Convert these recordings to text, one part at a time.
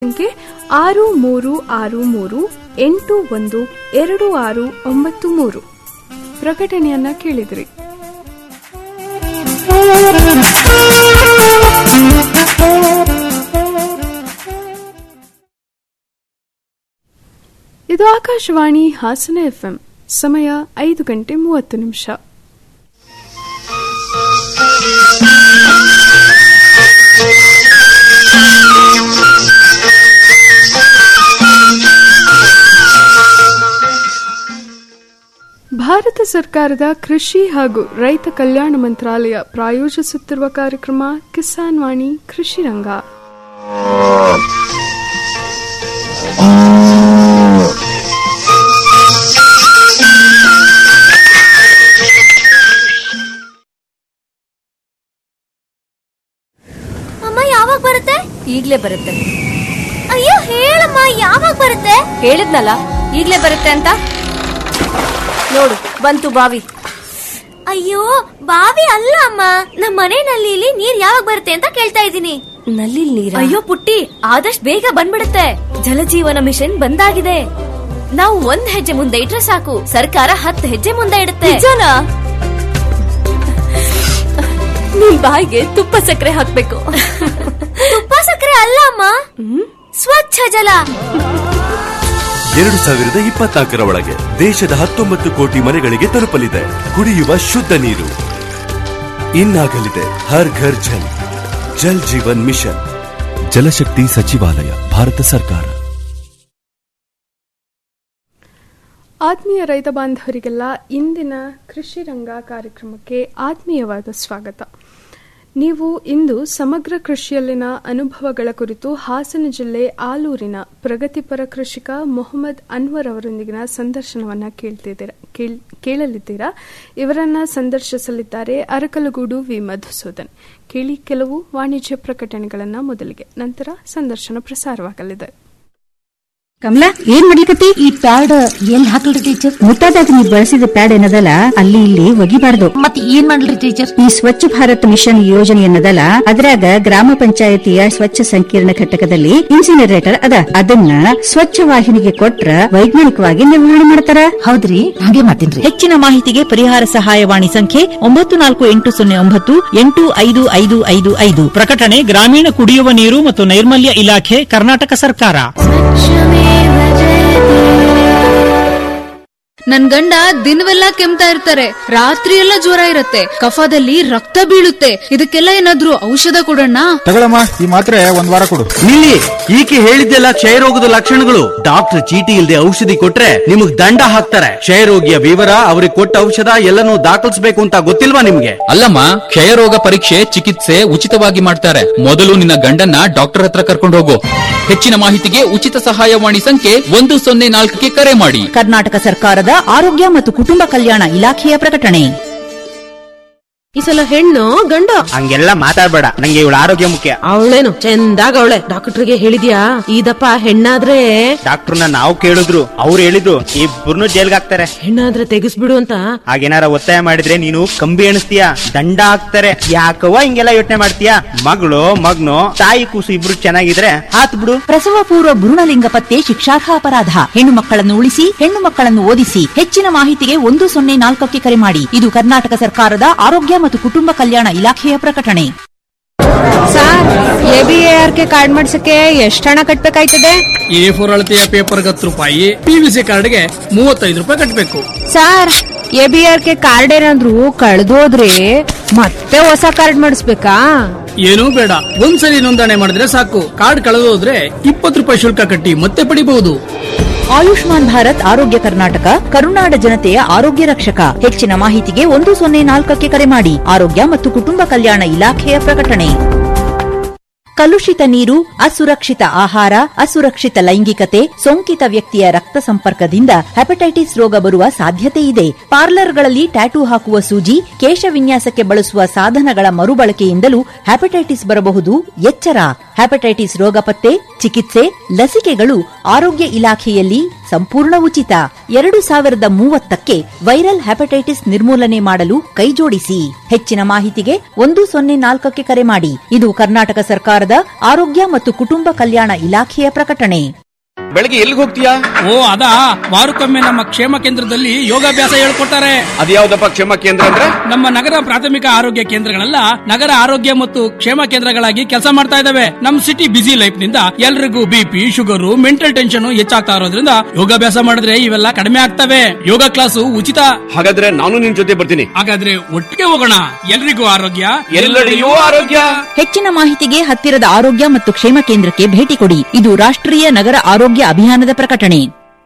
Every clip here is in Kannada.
ಸಂಖ್ಯೆ ಆರು ಮೂರು ಆರು ಮೂರು ಎಂಟು ಒಂದು ಎರಡು ಆರು ಒಂಬತ್ತು ಮೂರು ಪ್ರಕಟಣೆಯನ್ನ ಕೇಳಿದ್ರಿ ಇದು ಆಕಾಶವಾಣಿ ಹಾಸನ ಎಫ್ಎಂ ಸಮಯ ಐದು ಗಂಟೆ ಮೂವತ್ತು ನಿಮಿಷ ಭಾರತ ಸರ್ಕಾರದ ಕೃಷಿ ಹಾಗೂ ರೈತ ಕಲ್ಯಾಣ ಮಂತ್ರಾಲಯ ಪ್ರಾಯೋಜಿಸುತ್ತಿರುವ ಕಾರ್ಯಕ್ರಮ ಕಿಸಾನ್ ವಾಣಿ ಕೃಷಿ ರಂಗ ಅಮ್ಮ ಯಾವಾಗ ಬರುತ್ತೆ ಈಗ್ಲೇ ಬರುತ್ತೆ ಅಯ್ಯೋ ಹೇಳಮ್ಮ ಯಾವಾಗ ಬರುತ್ತೆ ಹೇಳಿದ್ನಲ್ಲ ಈಗ್ಲೇ ಬರುತ್ತೆ ಅಂತ ನೋಡು ಬಂತು ಬಾವಿ ಅಯ್ಯೋ ಬಾವಿ ಅಲ್ಲ ಅಮ್ಮ ನಮ್ಮ ಮನೆ ನಲ್ಲಿಲಿ ನೀರ್ ಯಾವಾಗ ಬರುತ್ತೆ ಅಂತ ಕೇಳ್ತಾ ಇದ್ದೀನಿ ನಲ್ಲಿ ನೀರ ಅಯ್ಯೋ ಪುಟ್ಟಿ ಆದಷ್ಟು ಬೇಗ ಬಂದ್ಬಿಡುತ್ತೆ ಜಲಜೀವನ ಮಿಷನ್ ಬಂದಾಗಿದೆ ನಾವು ಒಂದ್ ಹೆಜ್ಜೆ ಮುಂದೆ ಇಟ್ರೆ ಸಾಕು ಸರ್ಕಾರ ಹತ್ತು ಹೆಜ್ಜೆ ಮುಂದೆ ಇಡುತ್ತೆ ನಿಜನಾ? ನಿಮ್ ಬಾಯಿಗೆ ತುಪ್ಪ ಸಕ್ಕರೆ ಹಾಕ್ಬೇಕು ತುಪ್ಪ ಸಕ್ಕರೆ ಅಲ್ಲ ಅಮ್ಮ ಸ್ವಚ್ಛ ಜಲ ಎರಡು ಸಾವಿರದ ಇಪ್ಪತ್ನಾಲ್ಕರ ಒಳಗೆ ದೇಶದ ಹತ್ತೊಂಬತ್ತು ಕೋಟಿ ಮನೆಗಳಿಗೆ ತಲುಪಲಿದೆ ಕುಡಿಯುವ ಶುದ್ಧ ನೀರು ಇನ್ನಾಗಲಿದೆ ಹರ್ ಘರ್ ಜಲ್ ಜಲ್ ಜೀವನ್ ಮಿಷನ್ ಜಲಶಕ್ತಿ ಸಚಿವಾಲಯ ಭಾರತ ಸರ್ಕಾರ ಆತ್ಮೀಯ ರೈತ ಬಾಂಧವರಿಗೆಲ್ಲ ಇಂದಿನ ಕೃಷಿ ರಂಗ ಕಾರ್ಯಕ್ರಮಕ್ಕೆ ಆತ್ಮೀಯವಾದ ಸ್ವಾಗತ ನೀವು ಇಂದು ಸಮಗ್ರ ಕೃಷಿಯಲ್ಲಿನ ಅನುಭವಗಳ ಕುರಿತು ಹಾಸನ ಜಿಲ್ಲೆ ಆಲೂರಿನ ಪ್ರಗತಿಪರ ಕೃಷಿಕ ಮೊಹಮ್ಮದ್ ಅನ್ವರ್ ಅವರೊಂದಿಗಿನ ಸಂದರ್ಶನವನ್ನ ಕೇಳ್ತಿದ್ದೀರಾ ಕೇಳ್- ಕೇಳಲಿದ್ದೀರಾ ಇವರನ್ನ ಸಂದರ್ಶಿಸಲಿದ್ದಾರೆ ಅರಕಲಗೂಡು ವಿ ಮಧುಸೂದನ್ ಕೇಳಿ ಕೆಲವು ವಾಣಿಜ್ಯ ಪ್ರಕಟಣೆಗಳನ್ನ ಮೊದಲಿಗೆ ನಂತರ ಸಂದರ್ಶನ ಪ್ರಸಾರವಾಗಲಿದೆ ಕಮಲಾ ಏನ್ ಮಾಡ್ಲಿಕತ್ತಿ ಈ ಪ್ಯಾಡ್ ಎಲ್ಲಿ ಹಾಕಲ್ರಿ ಟೀಚರ್ ಮುಟ್ಟಾದಾಗ ನೀವು ಬಳಸಿದ ಪ್ಯಾಡ್ ಏನದಲ್ಲ ಅಲ್ಲಿ ಇಲ್ಲಿ ಒಗಿಬಾರ್ದು ಮತ್ತೆ ಏನ್ ಮಾಡ್ಲಿ ಟೀಚರ್ ಈ ಸ್ವಚ್ಛ ಭಾರತ್ ಮಿಷನ್ ಯೋಜನೆ ಏನದಲ್ಲ ಅದ್ರಾಗ ಗ್ರಾಮ ಪಂಚಾಯತಿಯ ಸ್ವಚ್ಛ ಸಂಕೀರ್ಣ ಘಟಕದಲ್ಲಿ ಇನ್ಸಿನರೇಟರ್ ಅದ ಅದನ್ನ ಸ್ವಚ್ಛ ವಾಹಿನಿಗೆ ಕೊಟ್ರ ವೈಜ್ಞಾನಿಕವಾಗಿ ನಿರ್ವಹಣೆ ಮಾಡ್ತಾರ ಹೌದ್ರಿ ಹಾಗೆ ಮಾಡ್ತೀನ್ರಿ ಹೆಚ್ಚಿನ ಮಾಹಿತಿಗೆ ಪರಿಹಾರ ಸಹಾಯವಾಣಿ ಸಂಖ್ಯೆ ಒಂಬತ್ತು ನಾಲ್ಕು ಎಂಟು ಸೊನ್ನೆ ಒಂಬತ್ತು ಎಂಟು ಐದು ಐದು ಐದು ಐದು ಪ್ರಕಟಣೆ ಗ್ರಾಮೀಣ ಕುಡಿಯುವ ನೀರು ಮತ್ತು ನೈರ್ಮಲ್ಯ ಇಲಾಖೆ ಕರ್ನಾಟಕ ಸರ್ಕಾರ ನನ್ ಗಂಡ ದಿನವೆಲ್ಲ ಕೆಮ್ತಾ ಇರ್ತಾರೆ ರಾತ್ರಿ ಎಲ್ಲ ಜ್ವರ ಇರತ್ತೆ ಕಫದಲ್ಲಿ ರಕ್ತ ಬೀಳುತ್ತೆ ಇದಕ್ಕೆಲ್ಲ ಏನಾದ್ರೂ ಔಷಧ ಕೊಡೋಣ ತಗೊಳಮ್ಮ ಈ ಮಾತ್ರೆ ಒಂದ್ ವಾರ ಕೊಡು ನಿಲ್ಲಿ ಈಕೆ ಹೇಳಿದ್ದೆಲ್ಲ ಕ್ಷಯರೋಗದ ಲಕ್ಷಣಗಳು ಡಾಕ್ಟರ್ ಚೀಟಿ ಇಲ್ಲದೆ ಔಷಧಿ ಕೊಟ್ರೆ ನಿಮಗ್ ದಂಡ ಹಾಕ್ತಾರೆ ಕ್ಷಯರೋಗಿಯ ವಿವರ ಅವ್ರಿಗೆ ಕೊಟ್ಟ ಔಷಧ ಎಲ್ಲನೂ ದಾಖಲಿಸಬೇಕು ಅಂತ ಗೊತ್ತಿಲ್ವಾ ನಿಮ್ಗೆ ಅಲ್ಲಮ್ಮ ಕ್ಷಯರೋಗ ಪರೀಕ್ಷೆ ಚಿಕಿತ್ಸೆ ಉಚಿತವಾಗಿ ಮಾಡ್ತಾರೆ ಮೊದಲು ನಿನ್ನ ಗಂಡನ್ನ ಡಾಕ್ಟರ್ ಹತ್ರ ಕರ್ಕೊಂಡು ಹೋಗು ಹೆಚ್ಚಿನ ಮಾಹಿತಿಗೆ ಉಚಿತ ಸಹಾಯವಾಣಿ ಸಂಖ್ಯೆ ಒಂದು ಸೊನ್ನೆ ನಾಲ್ಕಕ್ಕೆ ಕರೆ ಮಾಡಿ ಕರ್ನಾಟಕ ಸರ್ಕಾರದ ಆರೋಗ್ಯ ಮತ್ತು ಕುಟುಂಬ ಕಲ್ಯಾಣ ಇಲಾಖೆಯ ಪ್ರಕಟಣೆ ಈ ಸಲ ಹೆಣ್ಣು ಗಂಡು ಹಂಗೆಲ್ಲ ಮಾತಾಡ್ಬೇಡ ನಂಗೆ ಇವಳ ಆರೋಗ್ಯ ಮುಖ್ಯ ಅವಳೇನು ಚಂದಾಗ ಅವಳೆ ಡಾಕ್ಟರ್ಗೆ ಹೇಳಿದ್ಯಾ ಇದಪ್ಪ ಹೆಣ್ಣಾದ್ರೆ ಡಾಕ್ಟರ್ನ ನಾವು ಕೇಳಿದ್ರು ಅವ್ರು ಹೇಳಿದ್ರು ಇಬ್ಬರನ್ನು ಜೈಲ್ಗೆ ಹಾಕ್ತಾರೆ ಹೆಣ್ಣಾದ್ರೆ ತೆಗಿಸ್ಬಿಡು ಅಂತ ಹಾಗೇನಾರ ಒತ್ತಾಯ ಮಾಡಿದ್ರೆ ನೀನು ಕಂಬಿ ಎಣಿಸ್ತೀಯ ದಂಡ ಹಾಕ್ತಾರೆ ಯಾಕವ್ವ ಹಿಂಗೆಲ್ಲ ಯೋಚನೆ ಮಾಡ್ತೀಯ ಮಗಳು ಮಗ್ನು ತಾಯಿ ಕೂಸು ಇಬ್ರು ಚೆನ್ನಾಗಿದ್ರೆ ಹಾತ್ ಬಿಡು ಪ್ರಸವ ಪೂರ್ವ ಭ್ರೂಣಲಿಂಗ ಪತ್ತೆ ಶಿಕ್ಷಾರ್ಹ ಅಪರಾಧ ಹೆಣ್ಣು ಮಕ್ಕಳನ್ನು ಉಳಿಸಿ ಹೆಣ್ಣು ಮಕ್ಕಳನ್ನು ಓದಿಸಿ ಹೆಚ್ಚಿನ ಮಾಹಿತಿಗೆ ಒಂದು ಸೊನ್ನೆ ನಾಲ್ಕಕ್ಕೆ ಕರೆ ಮಾಡಿ ಇದು ಕರ್ನಾಟಕ ಸರ್ಕಾರದ ಆರೋಗ್ಯ ಮತ್ತು ಕುಟುಂಬ ಕಲ್ಯಾಣ ಇಲಾಖೆಯ ಪ್ರಕಟಣೆ sir A B R K card ಮಾಡ್ಸಕ್ಕೆ ಎಷ್ಟು ಹಣ ಕಟ್ಬೇಕಾಯ್ತದೆ ಎ ಫೋರ್ ಅಳತೆಯ ಪೇಪರ್ ಹತ್ತು ರೂಪಾಯಿ ಪಿವಿಸಿ ಕಾರ್ಡ್ಗೆ ಮೂವತ್ತೈದು ರೂಪಾಯಿ ಕಟ್ಟಬೇಕು sir A B R K card ಏನಾದ್ರು ಕಳ್ದೋದ್ರೆ ಮತ್ತೆ ಹೊಸ ಕಾರ್ಡ್ ಮಾಡಿಸ್ಬೇಕಾ ಏನೂ ಬೇಡ ಒಂದ್ಸಲಿ ನೋಂದಣಿ ಮಾಡಿದ್ರೆ ಸಾಕು ಕಾರ್ಡ್ ಕಳೆದೋದ್ರೆ ಇಪ್ಪತ್ತು ರೂಪಾಯಿ ಶುಲ್ಕ ಕಟ್ಟಿ ಮತ್ತೆ ಪಡಿಬಹುದು ಆಯುಷ್ಮಾನ್ ಭಾರತ್ ಆರೋಗ್ಯ ಕರ್ನಾಟಕ ಕರುನಾಡ ಜನತೆಯ ಆರೋಗ್ಯ ರಕ್ಷಕ ಹೆಚ್ಚಿನ ಮಾಹಿತಿಗೆ ಒಂದು ಸೊನ್ನೆ ನಾಲ್ಕಕ್ಕೆ ಕರೆ ಮಾಡಿ ಆರೋಗ್ಯ ಮತ್ತು ಕುಟುಂಬ ಕಲ್ಯಾಣ ಇಲಾಖೆಯ ಪ್ರಕಟಣೆ ಕಲುಷಿತ ನೀರು ಅಸುರಕ್ಷಿತ ಆಹಾರ ಅಸುರಕ್ಷಿತ ಲೈಂಗಿಕತೆ ಸೋಂಕಿತ ವ್ಯಕ್ತಿಯ ರಕ್ತ ಸಂಪರ್ಕದಿಂದ ಹೆಪಟೈಟಿಸ್ ರೋಗ ಬರುವ ಸಾಧ್ಯತೆ ಇದೆ ಪಾರ್ಲರ್ಗಳಲ್ಲಿ ಟ್ಯಾಟೂ ಹಾಕುವ ಸೂಜಿ ಕೇಶ ವಿನ್ಯಾಸಕ್ಕೆ ಬಳಸುವ ಸಾಧನಗಳ ಮರುಬಳಕೆಯಿಂದಲೂ ಹೆಪಟೈಟಿಸ್ ಬರಬಹುದು ಎಚ್ಚರ ಹೆಪಟೈಟಿಸ್ ರೋಗ ಪತ್ತೆ ಚಿಕಿತ್ಸೆ ಲಸಿಕೆಗಳು ಆರೋಗ್ಯ ಇಲಾಖೆಯಲ್ಲಿ ಸಂಪೂರ್ಣ ಉಚಿತ ಎರಡು ಸಾವಿರದ ಮೂವತ್ತಕ್ಕೆ ವೈರಲ್ ಹೆಪಟೈಟಿಸ್ ನಿರ್ಮೂಲನೆ ಮಾಡಲು ಕೈಜೋಡಿಸಿ ಹೆಚ್ಚಿನ ಮಾಹಿತಿಗೆ ಒಂದು ಸೊನ್ನೆ ನಾಲ್ಕಕ್ಕೆ ಕರೆ ಮಾಡಿ ಇದು ಕರ್ನಾಟಕ ಸರ್ಕಾರದ ಆರೋಗ್ಯ ಮತ್ತು ಕುಟುಂಬ ಕಲ್ಯಾಣ ಇಲಾಖೆಯ ಪ್ರಕಟಣೆ ಬೆಳಗ್ಗೆ ಎಲ್ಲಿಗೆ ಹೋಗ್ತೀಯಾ ಓ ಅದಾ ವಾರಕ್ಕೊಮ್ಮೆ ನಮ್ಮ ಕ್ಷೇಮ ಕೇಂದ್ರದಲ್ಲಿ ಯೋಗಾಭ್ಯಾಸ ಹೇಳ್ಕೊಡ್ತಾರೆ ಅದ್ಯಾವ್ದಪ್ಪ ಕ್ಷೇಮ ಕೇಂದ್ರ ಅಂದ್ರೆ ನಮ್ಮ ನಗರ ಪ್ರಾಥಮಿಕ ಆರೋಗ್ಯ ಕೇಂದ್ರಗಳೆಲ್ಲ ನಗರ ಆರೋಗ್ಯ ಮತ್ತು ಕ್ಷೇಮ ಕೇಂದ್ರಗಳಾಗಿ ಕೆಲಸ ಮಾಡ್ತಾ ಇದಾವೆ ನಮ್ ಸಿಟಿ ಬಿಸಿ ಲೈಫ್ ನಿಂದ ಎಲ್ರಿಗೂ ಬಿಪಿ ಶುಗರ್ ಮೆಂಟಲ್ ಟೆನ್ಷನ್ ಹೆಚ್ಚಾಗ್ತಾ ಇರೋದ್ರಿಂದ ಯೋಗಾಭ್ಯಾಸ ಮಾಡಿದ್ರೆ ಇವೆಲ್ಲ ಕಡಿಮೆ ಆಗ್ತವೆ ಯೋಗ ಕ್ಲಾಸು ಉಚಿತ ಹಾಗಾದ್ರೆ ನಾನು ನಿನ್ ಜೊತೆ ಬರ್ತೀನಿ ಹಾಗಾದ್ರೆ ಒಟ್ಟಿಗೆ ಹೋಗೋಣ ಎಲ್ರಿಗೂ ಆರೋಗ್ಯ ಎಲ್ಲೆಡೆಯೂ ಆರೋಗ್ಯ ಹೆಚ್ಚಿನ ಮಾಹಿತಿಗೆ ಹತ್ತಿರದ ಆರೋಗ್ಯ ಮತ್ತು ಕ್ಷೇಮ ಕೇಂದ್ರಕ್ಕೆ ಭೇಟಿ ಕೊಡಿ ಇದು ರಾಷ್ಟ್ರೀಯ ನಗರ ಆರೋಗ್ಯ ಅಭಿಯಾನದ ಪ್ರಕಟಣೆ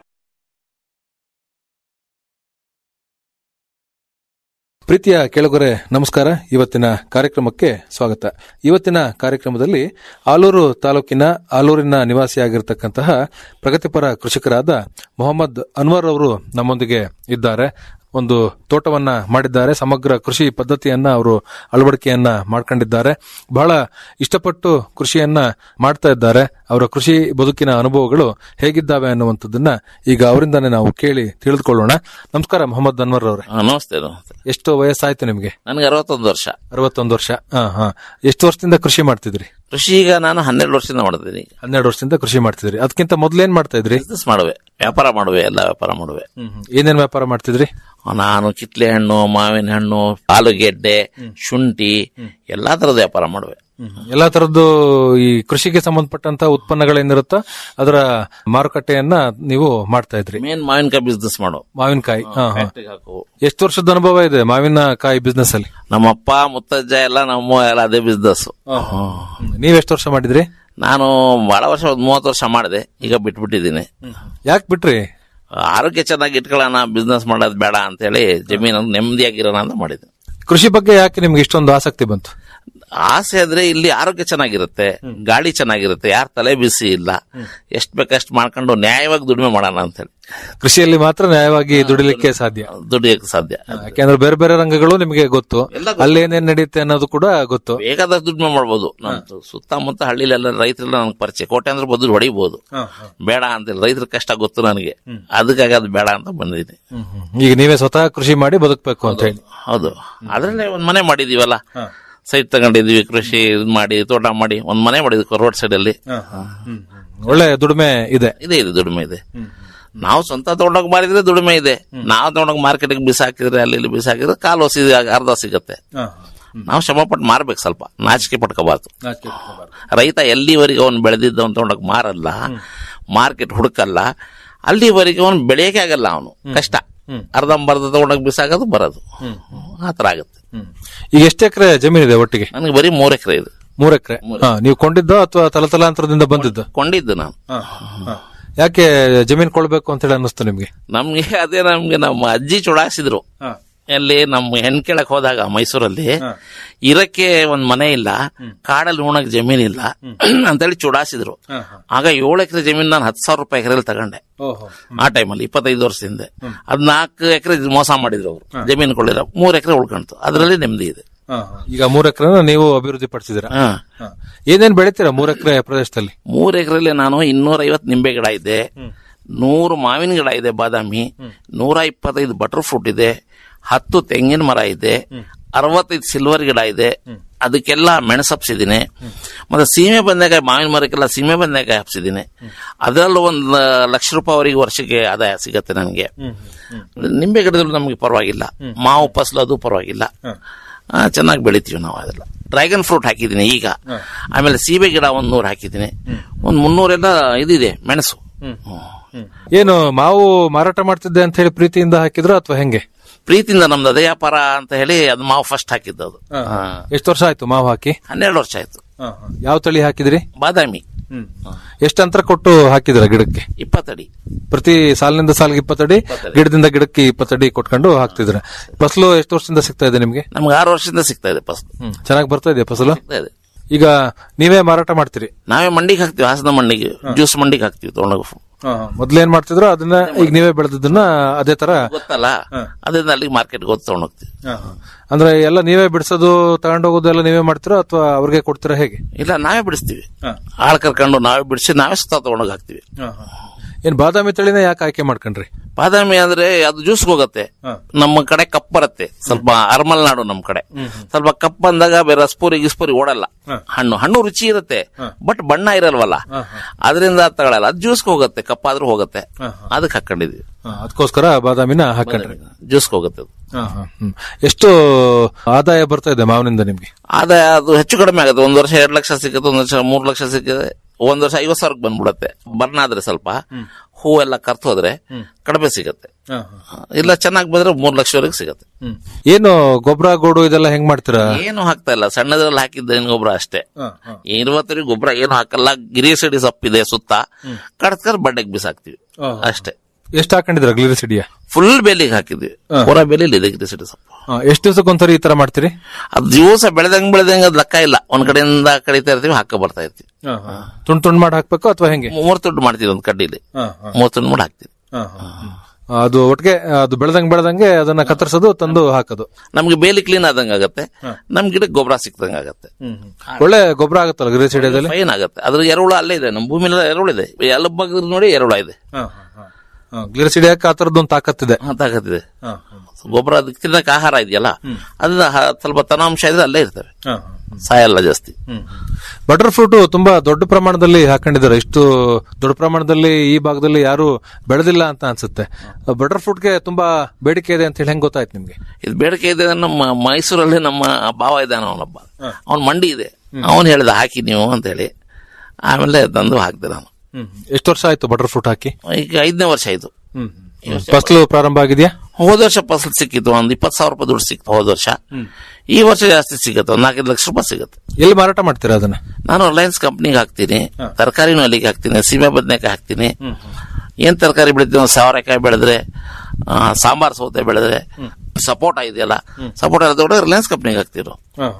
ಪ್ರೀತಿಯ ಕೆಳಗೊರೆ ನಮಸ್ಕಾರ ಇವತ್ತಿನ ಕಾರ್ಯಕ್ರಮಕ್ಕೆ ಸ್ವಾಗತ ಇವತ್ತಿನ ಕಾರ್ಯಕ್ರಮದಲ್ಲಿ ಆಲೂರು ತಾಲೂಕಿನ ಆಲೂರಿನ ನಿವಾಸಿಯಾಗಿರ್ತಕ್ಕಂತಹ ಪ್ರಗತಿಪರ ಕೃಷಿಕರಾದ ಮೊಹಮ್ಮದ್ ಅನ್ವರ್ ಅವರು ನಮ್ಮೊಂದಿಗೆ ಇದ್ದಾರೆ ಒಂದು ತೋಟವನ್ನ ಮಾಡಿದ್ದಾರೆ ಸಮಗ್ರ ಕೃಷಿ ಪದ್ಧತಿಯನ್ನ ಅವರು ಅಳವಡಿಕೆಯನ್ನ ಮಾಡ್ಕೊಂಡಿದ್ದಾರೆ ಬಹಳ ಇಷ್ಟಪಟ್ಟು ಕೃಷಿಯನ್ನ ಮಾಡ್ತಾ ಇದ್ದಾರೆ ಅವರ ಕೃಷಿ ಬದುಕಿನ ಅನುಭವಗಳು ಹೇಗಿದ್ದಾವೆ ಅನ್ನುವಂಥದ್ದನ್ನ ಈಗ ಅವರಿಂದಾನೇ ನಾವು ಕೇಳಿ ತಿಳಿದುಕೊಳ್ಳೋಣ ನಮಸ್ಕಾರ ಮೊಹಮ್ಮದ್ ಅನ್ವರ್ ಅವರೇ ನಮಸ್ತೆ ನಮಸ್ತೆ ಎಷ್ಟು ವಯಸ್ಸಾಯ್ತು ನಿಮ್ಗೆ ನನಗೆ ಅರವತ್ತೊಂದು ವರ್ಷ ಅರವತ್ತೊಂದು ವರ್ಷ ಹಾ ಹಾ ಎಷ್ಟು ವರ್ಷದಿಂದ ಕೃಷಿ ಮಾಡ್ತಿದ್ರಿ ಕೃಷಿ ಈಗ ನಾನು ಹನ್ನೆರಡು ವರ್ಷದಿಂದ ಮಾಡಿದ್ದೀನಿ ಹನ್ನೆರಡು ವರ್ಷದಿಂದ ಕೃಷಿ ಮಾಡ್ತಿದ್ರಿ ಅದಕ್ಕಿಂತ ಮೊದ್ಲೇನ್ ಮಾಡ್ತಾ ಇದ್ರಿ ಬಿಸ್ನೆಸ್ ಮಾಡುವೆ ವ್ಯಾಪಾರ ಮಾಡುವೆ ಎಲ್ಲ ವ್ಯಾಪಾರ ಮಾಡುವೆ ಏನೇನ್ ವ್ಯಾಪಾರ ಮಾಡ್ತಿದ್ರಿ ನಾನು ಕಿತ್ಲೆ ಹಣ್ಣು ಮಾವಿನ ಹಣ್ಣು ಆಲೂಗೆಡ್ಡೆ ಶುಂಠಿ ಎಲ್ಲಾ ತರದ ವ್ಯಾಪಾರ ಮಾಡುವೆ ಎಲ್ಲಾ ತರದ್ದು ಈ ಕೃಷಿಗೆ ಸಂಬಂಧಪಟ್ಟಂತ ಉತ್ಪನ್ನಗಳೇನಿರುತ್ತೋ ಅದರ ಮಾರುಕಟ್ಟೆಯನ್ನ ನೀವು ಮಾಡ್ತಾ ಇದ್ರಿ ಮೇನ್ ಮಾವಿನಕಾಯಿ ಬಿಸ್ನೆಸ್ ಮಾಡು ಮಾವಿನಕಾಯಿ ಹಾ, ಹಾ. ಫ್ಯಾಕ್ಟ್ರಿಗೆ ಹಾಕು ಎಷ್ಟು ವರ್ಷದ ಅನುಭವ ಇದೆ ಮಾವಿನಕಾಯಿ ಬಿಸ್ನೆಸ್ ಅಲ್ಲಿ ನಮ್ಮಪ್ಪ ಮುತ್ತಜ್ಜ ಎಲ್ಲ ನಮ್ಮ ಎಲ್ಲ ಅದೇ ಬಿಸ್ನೆಸ್ ನೀವ್ ಎಷ್ಟು ವರ್ಷ ಮಾಡಿದ್ರಿ ನಾನು ಬಹಳ ವರ್ಷ ಒಂದ್ ಮೂವತ್ತು ವರ್ಷ ಮಾಡಿದೆ ಈಗ ಬಿಟ್ಬಿಟ್ಟಿದ್ದೀನಿ ಯಾಕೆ ಬಿಟ್ರಿ ಆರೋಗ್ಯ ಚೆನ್ನಾಗಿ ಇಟ್ಕೊಳ್ಳೋಣ ಬಿಸ್ನೆಸ್ ಮಾಡೋದು ಬೇಡ ಅಂತ ಹೇಳಿ ಜಮೀನನ್ನು ನೆಮ್ಮದಿಯಾಗಿರೋಣ ಅಂತ ಮಾಡಿದ್ದೆ ಕೃಷಿ ಬಗ್ಗೆ ಯಾಕೆ ನಿಮ್ಗೆ ಇಷ್ಟೊಂದು ಆಸಕ್ತಿ ಬಂತು ಆಸೆ ಅಂದ್ರೆ ಇಲ್ಲಿ ಆರೋಗ್ಯ ಚೆನ್ನಾಗಿರುತ್ತೆ ಗಾಳಿ ಚೆನ್ನಾಗಿರುತ್ತೆ ಯಾರ ತಲೆ ಬಿಸಿ ಇಲ್ಲ ಎಷ್ಟ್ ಬೇಕಷ್ಟು ಮಾಡ್ಕೊಂಡು ನ್ಯಾಯವಾಗಿ ದುಡಿಮೆ ಮಾಡೋಣ ಅಂತ ಹೇಳಿ ಕೃಷಿಯಲ್ಲಿ ಮಾತ್ರ ನ್ಯಾಯವಾಗಿ ದುಡಿಲಿಕ್ಕೆ ಸಾಧ್ಯ ದುಡಿಯಕ್ಕೆ ಸಾಧ್ಯ ಯಾಕೆಂದ್ರೆ ಬೇರೆ ಬೇರೆ ರಂಗಗಳು ನಿಮಗೆ ಗೊತ್ತು ಅಲ್ಲಿ ಏನೇನ್ ನಡೆಯುತ್ತೆ ಅನ್ನೋದು ಕೂಡ ಗೊತ್ತು ಬೇಕಾದಷ್ಟು ದುಡಿಮೆ ಮಾಡ್ಬೋದು ನಮ್ದು ಸುತ್ತಮುತ್ತ ಹಳ್ಳಿಲೆಲ್ಲ ರೈತರೆಲ್ಲ ನನಗೆ ಪರಿಚಯ ಕೋಟೆ ಅಂದ್ರೆ ಬದುಲು ಹೊಡಿಬಹುದು ಬೇಡ ಅಂತ ರೈತರ ಕಷ್ಟ ಗೊತ್ತು ನನಗೆ ಅದಕ್ಕಾಗಿ ಅದು ಬೇಡ ಅಂತ ಬಂದಿದ್ದೀನಿ ಈಗ ನೀವೇ ಸ್ವತಃ ಕೃಷಿ ಮಾಡಿ ಬದುಕಬೇಕು ಅಂತ ಹೇಳಿ ಹೌದು ಅದ್ರಲ್ಲೇ ಒಂದ್ ಮನೆ ಮಾಡಿದೀವಲ್ಲ ಸೈಟ್ ತಗೊಂಡಿದ್ವಿ ಕೃಷಿ ಇದ್ ಮಾಡಿ ತೋಟ ಮಾಡಿ ಒಂದ್ ಮನೆ ಮಾಡಿದ್ವಿ ರೋಡ್ ಸೈಡ್ ಅಲ್ಲಿ ಒಳ್ಳೆ ದುಡಿಮೆ ಇದೆ ಇದೆ ಇದೆ ದುಡಿಮೆ ಇದೆ ನಾವು ಸ್ವಂತ ತಗೊಂಡೋಗಿ ಮಾರಿದ್ರೆ ದುಡಿಮೆ ಇದೆ ನಾವು ತಗೊಂಡೋಗಿ ಮಾರ್ಕೆಟ್ಗೆ ಬಿಸಾಕಿದ್ರೆ ಅಲ್ಲಿ ಇಲ್ಲಿ ಬಿಸಾಕಿದ್ರೆ ಕಾಲು ಹೊಸಿ ಅರ್ಧ ಸಿಗತ್ತೆ ನಾವು ಶ್ರಮ ಪಟ್ಟು ಮಾರ್ಬೇಕು ಸ್ವಲ್ಪ ನಾಚಿಕೆ ಪಟ್ಕೋಬಾರ್ದು ರೈತ ಎಲ್ಲಿವರೆಗೆ ಅವನು ಬೆಳೆದಿದ್ದವನ್ ತಗೊಂಡೋಗಿ ಮಾರಲ್ಲ ಮಾರ್ಕೆಟ್ ಹುಡುಕಲ್ಲ ಅಲ್ಲಿವರೆಗೆ ಅವನು ಬೆಳೆಯಕ್ಕೆ ಆಗಲ್ಲ ಅವನು ಕಷ್ಟ ಅರ್ಧಂಬರ್ಧ ತಗೊಂಡೋಗಿ ಬಿಸಾಕೋದು ಬರೋದು ಆತರ ಆಗುತ್ತೆ ಈಗ ಎಷ್ಟು ಎಕರೆ ಜಮೀನಿದೆ ಒಟ್ಟಿಗೆ ನನಗೆ ಬರೀ ಮೂರ್ ಎಕರೆ ಇದೆ ಮೂರ್ ಎಕರೆ ನೀವು ಕೊಂಡಿದ್ದೋ ಅಥವಾ ತಲತಲಾಂತರದಿಂದ ಬಂದಿದ್ದು ಕೊಂಡಿದ್ದು ನಾನು ಯಾಕೆ ಜಮೀನ್ ಕೊಡ್ಬೇಕು ಅಂತ ಹೇಳಿ ಅನ್ನಿಸ್ತು ನಿಮ್ಗೆ ನಮ್ಗೆ ಅದೇ ನಮ್ಗೆ ನಮ್ಮ ಅಜ್ಜಿ ಚುಡಾಯಿಸಿದ್ರು ಎಲ್ಲಿ ನಮ್ಮ ಹೆಣ್ ಕೇಳಕ್ ಹೋದಾಗ ಮೈಸೂರಲ್ಲಿ ಇರಕ್ಕೆ ಒಂದ್ ಮನೆ ಇಲ್ಲ ಕಾಡಲ್ಲಿ ಉಣಕ್ ಜಮೀನ್ ಇಲ್ಲ ಅಂತೇಳಿ ಚುಡಾಯಿಸಿದ್ರು ಆಗ ಏಳು ಎಕರೆ ಜಮೀನ್ ನಾನು ಹತ್ತು ಸಾವಿರ ರೂಪಾಯಿ ಎಕರೆಯಲ್ಲಿ ತಗೊಂಡೆ ಆ ಟೈಮಲ್ಲಿ ಇಪ್ಪತ್ತೈದು ವರ್ಷದಿಂದ ಅದ್ ನಾಲ್ಕು ಎಕರೆ ಮೋಸ ಮಾಡಿದ್ರು ಅವರು ಜಮೀನು ಕೊಳ್ಳಿರ ಮೂರ್ ಎಕರೆ ಉಳ್ಕೊಂತು ಅದರಲ್ಲಿ ನೆಮ್ಮದಿ ಇದೆ ಈಗ ಮೂರ್ ಎಕರೆ ನೀವು ಅಭಿವೃದ್ಧಿ ಪಡಿಸಿದಿರ ಹಾ. ಏನೇನ್ ಬೆಳಿತೀರಾ ಮೂರ್ ಎಕರೆ ಪ್ರದೇಶದಲ್ಲಿ ಮೂರ್ ಎಕರೆಯಲ್ಲಿ ನಾನು ಇನ್ನೂರ ಐವತ್ತು ನಿಂಬೆ ಗಿಡ ಇದೆ ನೂರು ಮಾವಿನ ಗಿಡ ಇದೆ ಬಾದಾಮಿ ನೂರ ಇಪ್ಪತ್ತೈದು ಬಟರ್ ಫ್ರೂಟ್ ಇದೆ ಹತ್ತು ತೆಂಗಿನ ಮರ ಇದೆ ಅರವತ್ತೈದು ಸಿಲ್ವರ್ ಗಿಡ ಇದೆ ಅದಕ್ಕೆಲ್ಲ ಮೆಣಸು ಹಬ್ಸಿದ್ದೀನಿ ಮತ್ತೆ ಸೀಮೆ ಬಂದೆಕಾಯಿ ಮಾವಿನ ಮರಕ್ಕೆಲ್ಲ ಸೀಮೆ ಬಂದೆಕಾಯಿ ಹಬ್ಸಿದ್ದೀನಿ ಅದರಲ್ಲೂ ಒಂದು ಲಕ್ಷ ರೂಪಾಯಿವರೆಗೆ ವರ್ಷಕ್ಕೆ ಆದಾಯ ಸಿಗತ್ತೆ ನನಗೆ ನಿಂಬೆ ಗಿಡದಲ್ಲೂ ನಮಗೆ ಪರವಾಗಿಲ್ಲ ಮಾವು ಫಸಲು ಅದು ಪರವಾಗಿಲ್ಲ ಚೆನ್ನಾಗಿ ಬೆಳಿತೀವಿ ನಾವು ಅದೆಲ್ಲ ಡ್ರ್ಯಾಗನ್ ಫ್ರೂಟ್ ಹಾಕಿದ್ದೀನಿ ಈಗ ಆಮೇಲೆ ಸೀಬೆ ಗಿಡ ಒಂದ್ ನೂರು ಹಾಕಿದ್ದೀನಿ ಒಂದ್ ಮುನ್ನೂರೆಲ್ಲ ಇದಿದೆ ಮೆಣಸು ಏನು ಮಾವು ಮಾರಾಟ ಮಾಡ್ತಿದ್ದೆ ಅಂತ ಹೇಳಿ ಪ್ರೀತಿಯಿಂದ ಹಾಕಿದ್ರು ಅಥವಾ ಹೆಂಗೆ ಪ್ರೀತಿಯಿಂದ ನಮ್ದು ಅದೇ ವ್ಯಾಪಾರ ಅಂತ ಹೇಳಿ ಅದು ಮಾವು ಫಸ್ಟ್ ಹಾಕಿದ್ದು ಅದು ಎಷ್ಟು ವರ್ಷ ಆಯ್ತು ಮಾವು ಹಾಕಿ ಹನ್ನೆರಡು ವರ್ಷ ಆಯ್ತು ಯಾವ ತಳಿ ಹಾಕಿದ್ರಿ ಬಾದಾಮಿ ಎಷ್ಟು ಅಂತರ ಕೊಟ್ಟು ಹಾಕಿದ್ರ ಗಿಡಕ್ಕೆ ಇಪ್ಪತ್ತಡಿ ಪ್ರತಿ ಸಾಲಿನಿಂದ ಸಾಲಿಗೆ ಇಪ್ಪತ್ತಡಿ ಗಿಡದಿಂದ ಗಿಡಕ್ಕೆ ಇಪ್ಪತ್ತಡಿ ಕೊಟ್ಕೊಂಡು ಹಾಕ್ತಿದ್ರ ಫಸಲು ಎಷ್ಟು ವರ್ಷದಿಂದ ಸಿಗ್ತಾ ಇದೆ ನಿಮ್ಗೆ ನಮ್ಗೆ ಆರು ವರ್ಷದಿಂದ ಸಿಗ್ತಾ ಇದೆ ಫಸ್ಟ್ ಚೆನ್ನಾಗಿ ಬರ್ತಾ ಇದೆಯಾ ಫಸಲು ಸಿಗ್ತಾ ಇದೆ ಈಗ ನೀವೇ ಮಾರಾಟ ಮಾಡ್ತೀರಿ ನಾವೇ ಮಂಡಿಗೆ ಹಾಕ್ತಿವಿ ಹಾಸನ ಮಂಡಿಗೆ ಜ್ಯೂಸ್ ಮಂಡಿಗೆ ಹಾಕ್ತಿವಿ ತಗೊಂಡೋಗಿ ಮೊದ್ಲೇನ್ ಮಾಡ್ತಿದ್ರು ಅದನ್ನ ಈಗ ನೀವೇ ಬೆಳೆದದನ್ನ ಅದೇ ತರ ಗೊತ್ತಲ್ಲ ಅದರಿಂದ ಅಲ್ಲಿಗೆ ಮಾರ್ಕೆಟ್ ಗೊತ್ತು ತಗೊಂಡ್ ಹೋಗ್ತೀವಿ ಅಂದ್ರೆ ಎಲ್ಲ ನೀವೇ ಬಿಡಿಸೋದು ತಗೊಂಡೋಗೋದು ಎಲ್ಲ ನೀವೇ ಮಾಡ್ತೀರಾ ಅಥವಾ ಅವ್ರಿಗೆ ಕೊಡ್ತೀರಾ ಹೇಗೆ ಇಲ್ಲ ನಾವೇ ಬಿಡಿಸ್ತೀವಿ ಆಳ್ ಕರ್ಕೊಂಡು ನಾವೇ ಬಿಡಿಸಿ ನಾವೇ ಸುತ್ತ ತಗೊಂಡೋಗಿ ಹಾಕ್ತಿವಿ ಏನ್ ಬಾದಾಮಿ ತಳಿನ ಯಾಕೆ ಆಯ್ಕೆ ಮಾಡ್ಕೊಂಡ್ರಿ ಬಾದಾಮಿ ಅಂದ್ರೆ ಅದು ಜ್ಯೂಸ್ ಹೋಗುತ್ತೆ ನಮ್ಮ ಕಡೆ ಕಪ್ ಬರುತ್ತೆ ಸ್ವಲ್ಪ ಅರ್ಮಲ್ ನಾಡು ನಮ್ ಕಡೆ ಸ್ವಲ್ಪ ಕಪ್ ಬಂದಾಗ ಬೇರೆ ಸ್ಪೂರಿ ಗಿಸ್ಪೂರಿ ಓಡಲ್ಲ ಹಣ್ಣು ಹಣ್ಣು ರುಚಿ ಇರುತ್ತೆ ಬಟ್ ಬಣ್ಣ ಇರಲ್ವಲ್ಲ ಅದರಿಂದ ತಗೊಳಲ್ಲ ಅದು ಜ್ಯೂಸ್ ಹೋಗುತ್ತೆ ಕಪ್ ಆದ್ರೂ ಹೋಗುತ್ತೆ ಅದಕ್ಕೆ ಹಾಕೊಂಡಿದ್ವಿ ಅದಕ್ಕೋಸ್ಕರ ಬಾದಾಮಿನ ಹಾಕೊಂಡ್ರಿ ಜ್ಯೂಸ್ ಹೋಗುತ್ತೆ ಅದು ಹ್ಮ್. ಎಷ್ಟು ಆದಾಯ ಬರ್ತಾ ಇದೆ ಮಾವಿನಿಂದ ನಿಮ್ಗೆ ಆದಾಯ ಅದು ಹೆಚ್ಚು ಕಡಿಮೆ ಆಗುತ್ತೆ ಒಂದ್ ವರ್ಷ ಎರಡ್ ಲಕ್ಷ ಸಿಕ್ಕತ್ತೆ ಒಂದ್ ವರ್ಷ ಮೂರ್ ಲಕ್ಷ ಸಿಕ್ಕಿದೆ ಒಂದ್ ವರ್ಷ ಐವತ್ ಸಾವಿರಕ್ಕೆ ಬಂದ್ಬಿಡತ್ತೆ ಬರ್ನ ಆದ್ರೆ ಸ್ವಲ್ಪ ಹೂ ಎಲ್ಲ ಕರ್ತು ಹೋದ್ರೆ ಕಡಿಮೆ ಸಿಗತ್ತೆ ಇಲ್ಲ ಚೆನ್ನಾಗಿ ಬಂದ್ರೆ ಮೂರ್ ಲಕ್ಷವರೆಗೆ ಸಿಗತ್ತೆ ಏನು ಗೊಬ್ಬರ ಗೋಡು ಇದೆಲ್ಲ ಹೆಂಗ್ ಮಾಡ್ತೀರಾ ಏನು ಹಾಕ್ತಾ ಇಲ್ಲ ಸಣ್ಣದ್ರಲ್ಲಿ ಹಾಕಿದ್ದ ಗೊಬ್ಬರ ಅಷ್ಟೇ ಇರುವತ್ತರಿಗೆ ಗೊಬ್ಬರ ಏನು ಹಾಕಲ್ಲ ಗಿರಿಸಡಿ ಸೊಪ್ಪಿದೆ ಸುತ್ತ ಕಡ್ಸ್ಕರ್ ಬಡ್ಡೆಗೆ ಬಿಸಾಕ್ತಿವಿ ಅಷ್ಟೇ ಎಷ್ಟು ಹಾಕೊಂಡಿದ್ರ ಗ್ಲಿರಿಸಿಡಿಯ ಫುಲ್ ಬೇಲಿಗೆ ಹಾಕಿದ್ವಿ ಪೂರ ಬೇಲಿಲಿ ಇದೆ ಗಿರಿಸಡಿ ಸೊಪ್ಪು ಎಷ್ಟು ದಿವಸಕ್ಕೊಂದ್ಸರಿ ಈ ತರ ಮಾಡ್ತೀರಿ ಅದು ದಿವಸ ಬೆಳೆದಂಗ್ ಬೆಳೆದಂಗ ಅದ್ ಲೆಕ್ಕ ಇಲ್ಲ ಒಂದ್ ಕಡೆಯಿಂದ ಕಡಿತಾ ಇರ್ತೀವಿ ಹಾಕ ಬರ್ತಾ ಇರ್ತೀವಿ ತುಂಡ್ ತುಂಡ್ ಮಾಡಿ ಹಾಕ್ಬೇಕು ಅಥವಾ ಹೆಂಗೆ ಮೂರ್ ತುಂಡು ಮಾಡ್ತೀವಿ ಒಂದ್ ಕಡ್ಡಿಲಿ ಮೂರ್ ತುಂಡು ಮಾಡಿ ಹಾಕ್ತಿವಿ ಅದು ಒಟ್ಟಿಗೆ ಅದು ಬೆಳೆದಂಗ್ ಬೆಳೆದಂಗೆ ಅದನ್ನ ಕತ್ತರಿಸೋದು ತಂದು ಹಾಕೋದು ನಮ್ಗೆ ಬೇಲಿ ಕ್ಲೀನ್ ಆದಂಗ ಆಗತ್ತೆ ನಮ್ ಗಿಡಕ್ಕೆ ಗೊಬ್ಬರ ಸಿಕ್ದಂಗ ಆಗತ್ತೆ ಒಳ್ಳೆ ಗೊಬ್ಬರ ಆಗುತ್ತಲ್ಲ ಗ್ಲಿರಿಸಿಡಿಯದಲ್ಲಿ ಫೈನ್ ಆಗತ್ತೆ ಅದ್ರ ಎರುಳು ಅಲ್ಲೇ ಇದೆ ನಮ್ ಭೂಮಿ ಎರುಳು ಇದೆ ಎಲ್ಲ ಬಗ್ಗೆ ನೋಡಿ ಎರುಳ ಇದೆ ಗ್ಲಿರಿಸಿಡಿಯಕ್ಕೆ ಆ ತರದ್ದು ಒಂದು ತಾಕತ್ತಿದೆ ಹಾ, ತಾಕತ್ತಿದೆ ಗೊಬ್ಬರ ಅದಕ್ಕೆ ತಿನ್ನಕ್ಕೆ ಆಹಾರ ಇದೆಯಲ್ಲ ಅದನ್ನ ಹ- ಸ್ವಲ್ಪ ತನಾಂಶ ಇದೆ ಅಲ್ಲೇ ಇರ್ತವೆ ಸಾಯಲ್ಲ ಜಾಸ್ತಿ ಬಟರ್ ಫ್ರೂಟ್ ತುಂಬಾ ದೊಡ್ಡ ಪ್ರಮಾಣದಲ್ಲಿ ಹಾಕೊಂಡಿದ್ದಾರೆ ಇಷ್ಟು ದೊಡ್ಡ ಪ್ರಮಾಣದಲ್ಲಿ ಈ ಭಾಗದಲ್ಲಿ ಯಾರು ಬೆಳೆದಿಲ್ಲ ಅಂತ ಅನ್ಸುತ್ತೆ ಬಟರ್ ಫ್ರೂಟ್ಗೆ ತುಂಬಾ ಬೇಡಿಕೆ ಇದೆ ಅಂತ ಹೇಳಿ ಹೆಂಗ್ ಗೊತ್ತಾಯ್ತು ನಿಮ್ಗೆ ಇದು ಬೇಡಿಕೆ ಇದೆ ನಮ್ಮ ಮೈಸೂರಲ್ಲಿ ನಮ್ಮ ಭಾವ ಇದ್ದಾನ ಅವನೊಬ್ಬ ಅವನ್ ಮಂಡಿ ಇದೆ ಅವನು ಹೇಳಿದ ಹಾಕಿ ನೀವು ಅಂತ ಹೇಳಿ ಆಮೇಲೆ ತಂದು ಹಾಕ್ದೆ ನಾನು ಎಷ್ಟು ವರ್ಷ ಆಯ್ತು ಬಟರ್ ಫ್ರೂಟ್ ಹಾಕಿ ಈಗ ಐದನೇ ವರ್ಷ ಆಯ್ತು ಫಸಲು ಪ್ರಾರಂಭ ಆಗಿದೆಯಾ ಹೋದ ವರ್ಷ ಫಸಲ್ ಸಿಕ್ಕಿತ್ತು ಒಂದ್ ಇಪ್ಪತ್ತು ಸಾವಿರ ರೂಪಾಯಿ ದುಡ್ಡು ಸಿಕ್ತು ಹೋದ ವರ್ಷ ಈ ವರ್ಷ ಜಾಸ್ತಿ ಸಿಗುತ್ತೆ ಒಂದ್ ನಾಲ್ಕೈದು ಲಕ್ಷ ರೂಪಾಯಿ ಸಿಗುತ್ತೆ ಎಲ್ಲಿ ಮಾರಾಟ ಮಾಡ್ತೀರಾ ಅದನ್ನ ನಾನು ರಿಲಯನ್ಸ್ ಕಂಪ್ನಿಗೆ ಹಾಕ್ತೀನಿ ತರಕಾರಿನೂ ಅಲ್ಲಿಗೆ ಹಾಕ್ತೀನಿ ಸೀಮೆ ಬದನೆಕಾಯಿ ಹಾಕ್ತೀನಿ ಏನ್ ತರಕಾರಿ ಬೆಳಿತೀವಿ ಒಂದು ಸಾವಿರಕಾಯಿ ಬೆಳೆದ್ರೆ ಆ, ಸಾಂಬಾರ್ ಸೌತೆ ಬೆಳೆದ್ರೆ ಸಪೋಟ ಇದೆಯಲ್ಲ ಸಪೋಟ ಎಲ್ಲ ತಗೊಂಡು ರಿಲಯನ್ಸ್ ಕಂಪ್ನಿಗೆ ಹಾಕ್ತಿರು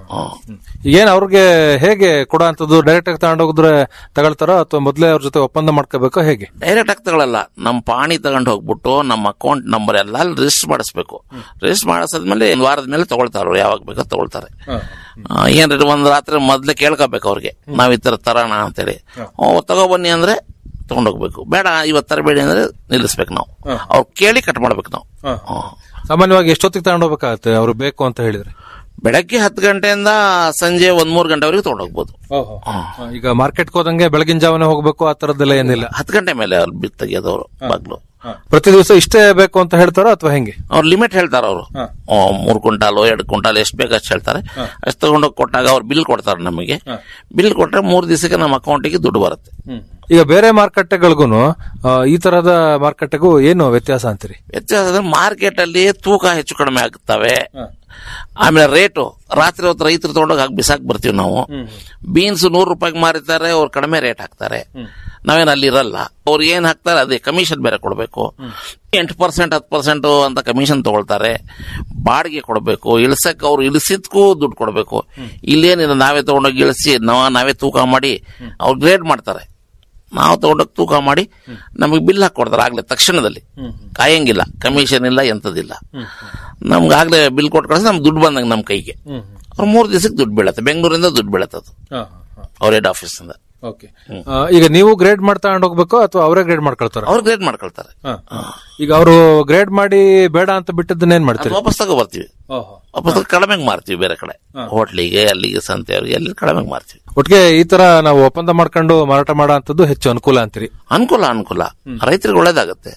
ಏನ್ ಅವ್ರಿಗೆ ಹೇಗೆ ಕೊಡೋ ಅಂತದ್ದು ಡೈರೆಕ್ಟ್ ಆಗಿ ತಗೊಂಡೋಗಿದ್ರೆ ತಗೊಳ್ತಾರೋ ಅಥವಾ ಮೊದಲೇ ಅವ್ರ ಜೊತೆ ಒಪ್ಪಂದ ಮಾಡ್ಕೋಬೇಕೋ ಹೇಗೆ ಡೈರೆಕ್ಟ್ ಆಗಿ ತಗೊಳಲ್ಲ ನಮ್ಮ ಪಾಣಿ ತಗೊಂಡು ಹೋಗ್ಬಿಟ್ಟು ನಮ್ಮ ಅಕೌಂಟ್ ನಂಬರ್ ಎಲ್ಲ ರಿಜಿಸ್ಟರ್ ಮಾಡಿಸ್ಬೇಕು ರಿಜಿಸ್ಟರ್ ಮಾಡಿಸಿದ್ಮೇಲೆ ಒಂದ್ ವಾರದ ಮೇಲೆ ತಗೊಳ್ತಾರ ಅವ್ರು ಯಾವಾಗ ಬೇಕೋ ತಗೊಳ್ತಾರೆ ಆ, ಏನ್ರಿ ಒಂದ್ ರಾತ್ರಿ ಮೊದ್ಲೇ ಕೇಳ್ಕೋಬೇಕು ಅವ್ರಿಗೆ ನಾವ್ ಈ ತರ ತರೋಣ ಅಂತೇಳಿ ಓ ತಗೊಬನ್ನಿ ಅಂದ್ರೆ ತಗೊಂಡೋಗ್ಬೇಕು ಬೇಡ ಇವತ್ತು ತರಬೇಡಿ ಅಂದ್ರೆ ನಿಲ್ಲಿಸ್ಬೇಕು ನಾವು ಅವ್ರು ಕೇಳಿ ಕಟ್ ಮಾಡ್ಬೇಕು ನಾವು ಸಾಮಾನ್ಯವಾಗಿ ಎಷ್ಟೊತ್ತಿಗೆ ತಗೊಂಡೋಗ್ಬೇಕಾಗತ್ತೆ ಅವ್ರು ಬೇಕು ಅಂತ ಹೇಳಿದ್ರೆ ಬೆಳಗ್ಗೆ ಹತ್ತು ಗಂಟೆಯಿಂದ ಸಂಜೆ ಒಂದ್ ಮೂರ್ ಗಂಟೆವರೆಗೆ ತಗೊಂಡೋಗ್ಬೋದು ಈಗ ಮಾರ್ಕೆಟ್ಗೆ ಹೋದಂಗೆ ಬೆಳಗಿನ ಜಾವನೆ ಹೋಗ್ಬೇಕು ಆ ತರದ್ದೆಲ್ಲ ಏನಿಲ್ಲ ಹತ್ತು ಗಂಟೆ ಮೇಲೆ ಅವ್ರು ಬಿತ್ ತೆಗಿಯೋದವ್ರು ಬಾಗ್ಲು ಪ್ರತಿ ದಿವಸ ಇಷ್ಟೇ ಬೇಕು ಅಂತ ಹೇಳ್ತಾರೋ ಅಥವಾ ಹೆಂಗೆ ಅವ್ರು ಲಿಮಿಟ್ ಹೇಳ್ತಾರ ಅವರು ಮೂರ್ ಕ್ವಿಂಟಾಲು ಎರಡು ಕ್ವಿಂಟಾಲ್ ಎಷ್ಟು ಬೇಕು ಅಷ್ಟು ಹೇಳ್ತಾರೆ ಅಷ್ಟು ತಗೊಂಡೋಗಿ ಕೊಟ್ಟಾಗ ಅವ್ರು ಬಿಲ್ ಕೊಡ್ತಾರೆ ನಮಗೆ ಬಿಲ್ ಕೊಟ್ರೆ ಮೂರ್ ದಿವಸಕ್ಕೆ ನಮ್ಮ ಅಕೌಂಟಿಗೆ ದುಡ್ಡು ಬರುತ್ತೆ ಈಗ ಬೇರೆ ಮಾರುಕಟ್ಟೆಗಳಿಗೂ ಈ ತರಹದ ಮಾರುಕಟ್ಟೆಗೂ ಏನು ವ್ಯತ್ಯಾಸ ಅಂತೀರಿ ವ್ಯತ್ಯಾಸ ಅಂದ್ರೆ ಮಾರ್ಕೆಟ್ ಅಲ್ಲಿ ತೂಕ ಹೆಚ್ಚು ಕಡಿಮೆ ಆಗುತ್ತವೆ ಆಮೇಲೆ ರೇಟು ರಾತ್ರಿ ಹೊತ್ತು ರೈತರು ತಗೊಂಡೋಗಿ ಹಾಕಿ ಬಿಸಾಕ್ ಬರ್ತೀವಿ ನಾವು ಬೀನ್ಸ್ ನೂರು ರೂಪಾಯಿಗೆ ಮಾರಿತಾರೆ ಅವ್ರು ಕಡಿಮೆ ರೇಟ್ ಹಾಕ್ತಾರೆ ನಾವೇನು ಅಲ್ಲಿ ಇರಲ್ಲ ಅವ್ರು ಏನ್ ಹಾಕ್ತಾರೆ ಅದೇ ಕಮಿಷನ್ ಬೇರೆ ಕೊಡಬೇಕು ಎಂಟು ಪರ್ಸೆಂಟ್ ಹತ್ತು ಪರ್ಸೆಂಟ್ ಅಂತ ಕಮಿಷನ್ ತಗೊಳ್ತಾರೆ ಬಾಡಿಗೆ ಕೊಡಬೇಕು ಇಳ್ಸಕ್ ಅವ್ರು ಇಳಿಸಿದ್ಕೂ ದುಡ್ಡು ಕೊಡಬೇಕು ಇಲ್ಲೇನಿಲ್ಲ ನಾವೇ ತಗೊಂಡೋಗಿ ಇಳಿಸಿ ನಾವ್ ನಾವೇ ತೂಕ ಮಾಡಿ ಅವ್ರು ಗ್ರೇಡ್ ಮಾಡ್ತಾರೆ ನಾವು ತಗೊಂಡೋಗಿ ತೂಕ ಮಾಡಿ ನಮಗೆ ಬಿಲ್ ಹಾಕಿ ಕೊಡ್ತಾರೆ ಆಗ್ಲೇ ತಕ್ಷಣದಲ್ಲಿ ಕಾಯಂಗಿಲ್ಲ ಕಮಿಷನ್ ಇಲ್ಲ ಎಂತದಿಲ್ಲ ನಮ್ಗೆ ಆಗ್ಲೇ ಬಿಲ್ ಕೊಟ್ಟು ಕಳಿಸಿ ನಮ್ಗೆ ದುಡ್ಡು ಬಂದಂಗೆ ನಮ್ಮ ಕೈಗೆ ಅವ್ರು ಮೂರು ದಿವಸಕ್ಕೆ ದುಡ್ಡು ಬೀಳತ್ತೆ ಬೆಂಗಳೂರಿಂದ ದುಡ್ಡು ಬೀಳತ್ತೆ ಅದು ಅವ್ರ ಹೆಡ್ ಆಫೀಸ್ ಇಂದ ಆ, ಈಗ ನೀವು ಗ್ರೇಡ್ ಮಾಡ್ತಾ ಹೋಗ್ಬೇಕು ಅಥವಾ ಅವರೇ ಗ್ರೇಡ್ ಮಾಡ್ಕೊಳ್ತಾರ ಅವ್ರು ಗ್ರೇಡ್ ಮಾಡ್ಕೊಳ್ತಾರೆ ಈಗ ಅವರು ಗ್ರೇಡ್ ಮಾಡಿ ಬೇಡ ಅಂತ ಬಿಟ್ಟದನ್ನ ಏನ್ ಅದು ಮಾಡ್ತೀರಿ ವಾಪಸ್ ತಗೋ ಬರ್ತೀವಿ ವಾಪಸ್ ತಗೋ ಕಡಿಮೆಗೆ ಮಾರ್ತೀವಿ ಬೇರೆ ಕಡೆ ಹೋಟ್ಲಿಗೆ ಅಲ್ಲಿಗೆ ಸಂತೆಯವ್ರಿಗೆ ಎಲ್ಲಿ ಕಡಿಮೆಗೆ ಮಾರ್ತೀವಿ ಒಟ್ಟಿಗೆ ಈ ತರ ನಾವು ಒಪ್ಪಂದ ಮಾಡ್ಕೊಂಡು ಮಾರಾಟ ಮಾಡೋ ಅಂತದ್ದು ಹೆಚ್ಚು ಅನುಕೂಲ ಅಂತೀರಿ ಅನುಕೂಲ ಅನುಕೂಲ ರೈತರಿಗೆ ಒಳ್ಳೇದಾಗತ್ತೆ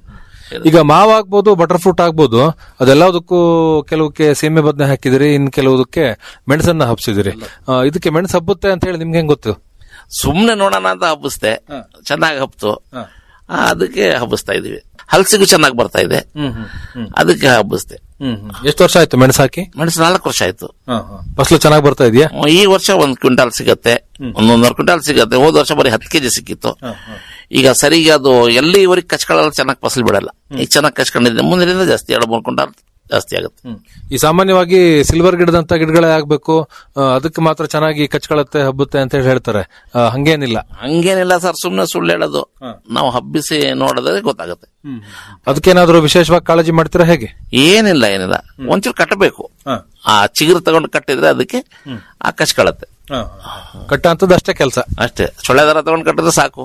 ಈಗ ಮಾವ್ ಆಗ್ಬೋದು ಬಟರ್ ಫ್ರೂಟ್ ಆಗ್ಬೋದು ಅದೆಲ್ಲದಕ್ಕೂ ಕೆಲವಕ್ಕೆ ಸೀಮೆ ಬದನೆ ಹಾಕಿದಿರಿ ಇನ್ ಕೆಲವುದಕ್ಕೆ ಮೆಣಸನ್ನ ಹಬ್ಸಿದಿರಿ ಆ, ಇದಕ್ಕೆ ಮೆಣಸು ಹಬ್ಬುತ್ತೆ ಅಂತ ಹೇಳಿ ನಿಮ್ಗೆ ಹೆಂಗ್ ಗೊತ್ತು ಸುಮ್ನೆ ನೋಡೋಣ ಅಂತ ಹಬ್ಬಿಸ್ದೆ ಚೆನ್ನಾಗಿ ಹಬ್ತು ಆ, ಅದಕ್ಕೆ ಹಬ್ಬಿಸ್ತಾ ಇದೀವಿ ಹಲಸಿಗೂ ಚೆನ್ನಾಗಿ ಬರ್ತಾ ಇದೆ ಅದಕ್ಕೆ ಹಬ್ಬಿಸ್ದೆ ಎಷ್ಟು ವರ್ಷ ಆಯ್ತು ಮೆಣಸು ಹಾಕಿ ಮೆಣಸು ನಾಲ್ಕು ವರ್ಷ ಆಯ್ತು ಫಸಲು ಚೆನ್ನಾಗಿ ಬರ್ತಾ ಇದೆಯಾ ಈ ವರ್ಷ ಒಂದ್ ಕ್ವಿಂಟಾಲ್ ಸಿಗತ್ತೆ ಒಂದೊಂದರ ಕ್ವಿಂಟಾಲ್ ಸಿಗತ್ತೆ ಹೋದ ವರ್ಷ ಬರೀ ಹತ್ತು ಕೆಜಿ ಸಿಕ್ಕಿತ್ತು ಈಗ ಸರಿಗೆ ಅದು ಎಲ್ಲಿವರೆಗೆ ಕಚ್ಕೊಳ್ಳಲ್ಲ ಚೆನ್ನಾಗಿ ಫಸಲು ಬಿಡಲ್ಲ ಈಗ ಚೆನ್ನಾಗಿ ಕಚ್ಕೊಂಡಿದ್ದೆ ಮುಂದಿನಿಂದ ಜಾಸ್ತಿ ಎರಡು ಮೂರು ಕ್ವಿಂಟಾಲ್ ಜಾಸ್ತಿ ಆಗುತ್ತೆ ಈ ಸಾಮಾನ್ಯವಾಗಿ ಸಿಲ್ವರ್ ಗಿಡದಂತ ಗಿಡಗಳೇ ಆಗ್ಬೇಕು ಆ, ಅದಕ್ಕೆ ಮಾತ್ರ ಚೆನ್ನಾಗಿ ಕಚ್ಕೊಳತ್ತೆ ಹಬ್ಬುತ್ತೆ ಅಂತ ಹೇಳಿ ಹೇಳ್ತಾರೆ ಆ, ಹಂಗೇನಿಲ್ಲ ಹಂಗೇನಿಲ್ಲ ಸರ್ ಸುಮ್ನೆ ಸುಳ್ಳು ಹೇಳೋದು ನಾವು ಹಬ್ಬಿಸಿ ನೋಡಿದ್ರೆ ಗೊತ್ತಾಗುತ್ತೆ ಅದಕ್ಕೇನಾದ್ರೂ ವಿಶೇಷವಾಗಿ ಕಾಳಜಿ ಮಾಡ್ತೀರಾ ಹೇಗೆ ಏನಿಲ್ಲ ಏನಿಲ್ಲ ಒಂಚೂರು ಕಟ್ಟಬೇಕು ಆ ಚಿಗುರು ತಗೊಂಡು ಕಟ್ಟಿದ್ರೆ ಅದಕ್ಕೆ ಆ ಕಚ್ಕೊಳತ್ತೆ ಕಟ್ಟ ಅಂತದ್ದು ಅಷ್ಟೇ ಕೆಲಸ ಅಷ್ಟೇ ಸೊಳ್ಳೆ ದಾರ ತಗೊಂಡು ಕಟ್ಟಿದ್ರೆ ಸಾಕು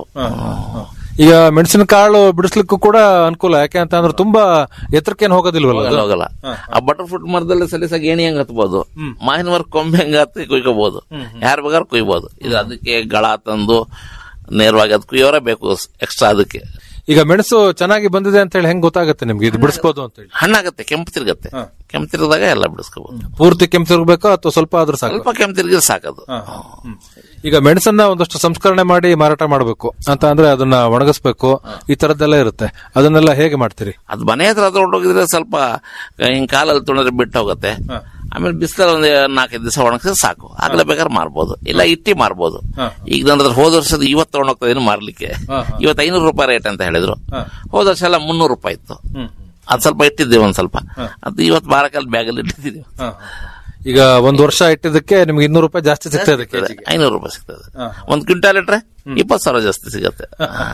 ಈಗ ಮೆಣಸಿನ ಕಾಳು ಬಿಡಿಸ್ಲಿಕ್ಕೂ ಕೂಡ ಅನುಕೂಲ ಯಾಕೆ ಅಂತ ಅಂದ್ರೆ ತುಂಬಾ ಎತ್ತರಕ್ಕೇನು ಹೋಗೋದಿಲ್ವಲ್ಲ ಅದು? ಹೋಗಲ್ಲ ಹೋಗಲ್ಲ ಆ ಬಟರ್ ಫ್ರೂಟ್ ಮರದಲ್ಲಿ ಸಲೀಸಾಗಿ ಏಣಿ ಹೆಂಗ್ ಹತ್ಬೋದು ಮಾವಿನ ಮರ ಕೊಂಬೆ ಹೆಂಗ್ ಹತ್ತಿ ಕುಯ್ಕೋಬಹುದು ಯಾರ ಬೇಕಾದ್ರೂ ಕುಯ್ಬೋದು ಇದು ಅದಕ್ಕೆ ಗಳ ತಂದು ನೇರವಾಗಿ ಅದು ಕುಯ್ಯೋರೇ ಬೇಕು ಎಕ್ಸ್ಟ್ರಾ ಅದಕ್ಕೆ ಈಗ ಮೆಣಸು ಚೆನ್ನಾಗಿ ಬಂದಿದೆ ಅಂತ ಹೇಳಿ ಹೆಂಗ್ ಗೊತ್ತಾಗುತ್ತೆ ನಿಮ್ಗೆ ಇದು ಬಿಡಿಸ್ಬೋದು ಅಂತ ಹೇಳಿ ಹಣ್ಣಾಗತ್ತೆ ಕೆಂಪು ತಿರುಗತ್ತೆ ಕೆಂಪು ತಿರುಗಿದಾಗ ಎಲ್ಲ ಬಿಡಿಸ್ಕೋಬಹುದು ಪೂರ್ತಿ ಕೆಂಪು ತಿರುಗಬೇಕು ಅಥವಾ ಸ್ವಲ್ಪ ಆದ್ರೂ ಸಾಕು ಸ್ವಲ್ಪ ಕೆಂಪು ತಿರುಗಿದ್ರೆ ಸಾಕದು ಈಗ ಮೆಣಸನ್ನ ಒಂದಷ್ಟು ಸಂಸ್ಕರಣೆ ಮಾಡಿ ಮಾರಾಟ ಮಾಡಬೇಕು ಅಂತ ಅಂದ್ರೆ ಅದನ್ನ ಒಣಗಿಸ್ಬೇಕು ಈ ತರದ್ದೆಲ್ಲ ಇರುತ್ತೆ ಅದನ್ನೆಲ್ಲ ಹೇಗೆ ಮಾಡ್ತೀರಿ ಅದು ಮನೆ ಹತ್ರ ತಗೊಂಡೋಗಿದ್ರೆ ಸ್ವಲ್ಪ ಹಿಂಗ್ ಕಾಲಲ್ಲಿ ತುಣಿದ್ರೆ ಬಿಟ್ಟು ಹೋಗುತ್ತೆ ಆಮೇಲೆ ಬಿಸಿಲಲ್ಲಿ ಒಂದು ನಾಲ್ಕೈದು ದಿವಸ ಒಣಗಿಸಿದ್ರೆ ಸಾಕು ಆಗ್ಲೇ ಬೇಕಾದ್ರೆ ಮಾರ್ಬೋದು ಇಲ್ಲ ಇಟ್ಟಿ ಮಾರ್ಬೋದು ಈಗ ನನ್ನ ಹತ್ರ ಹೋದ ವರ್ಷದ ಇವತ್ತು ತಗೊಂಡೋಗ್ತಾ ಇದೀನಿ ಮಾರ್ಲಿಕ್ಕೆ ಇವತ್ತು ಐನೂರು ರೂಪಾಯಿ ರೇಟ್ ಅಂತ ಹೇಳಿದ್ರು ಹೋದ ವರ್ಷ ಎಲ್ಲ ಮುನ್ನೂರು ರೂಪಾಯಿ ಇತ್ತು ಅದ್ ಸ್ವಲ್ಪ ಇಟ್ಟಿದ್ದೀವಿ ಒಂದ್ ಸ್ವಲ್ಪ ಅದು ಇವತ್ತು ಮಾರಕಲ್ಲಿ ಬ್ಯಾಗಲ್ಲಿ ಇಟ್ಟಿದ್ದೀವಿ ಈಗ ಒಂದ್ ವರ್ಷ ಇಟ್ಟಿದ್ದಕ್ಕೆ ನಿಮ್ಗೆ ಇನ್ನೂರು ರೂಪಾಯಿ ಜಾಸ್ತಿ ಸಿಗ್ತದೆ ಕೆಜಿಗೆ ಐನೂರು ರೂಪಾಯಿ ಸಿಗ್ತದೆ ಒಂದ್ ಕ್ವಿಂಟಾಲ್ ಇಟ್ರೆ ಇಪ್ಪತ್ತು ಸಾವಿರ ಜಾಸ್ತಿ ಸಿಗತ್ತೆ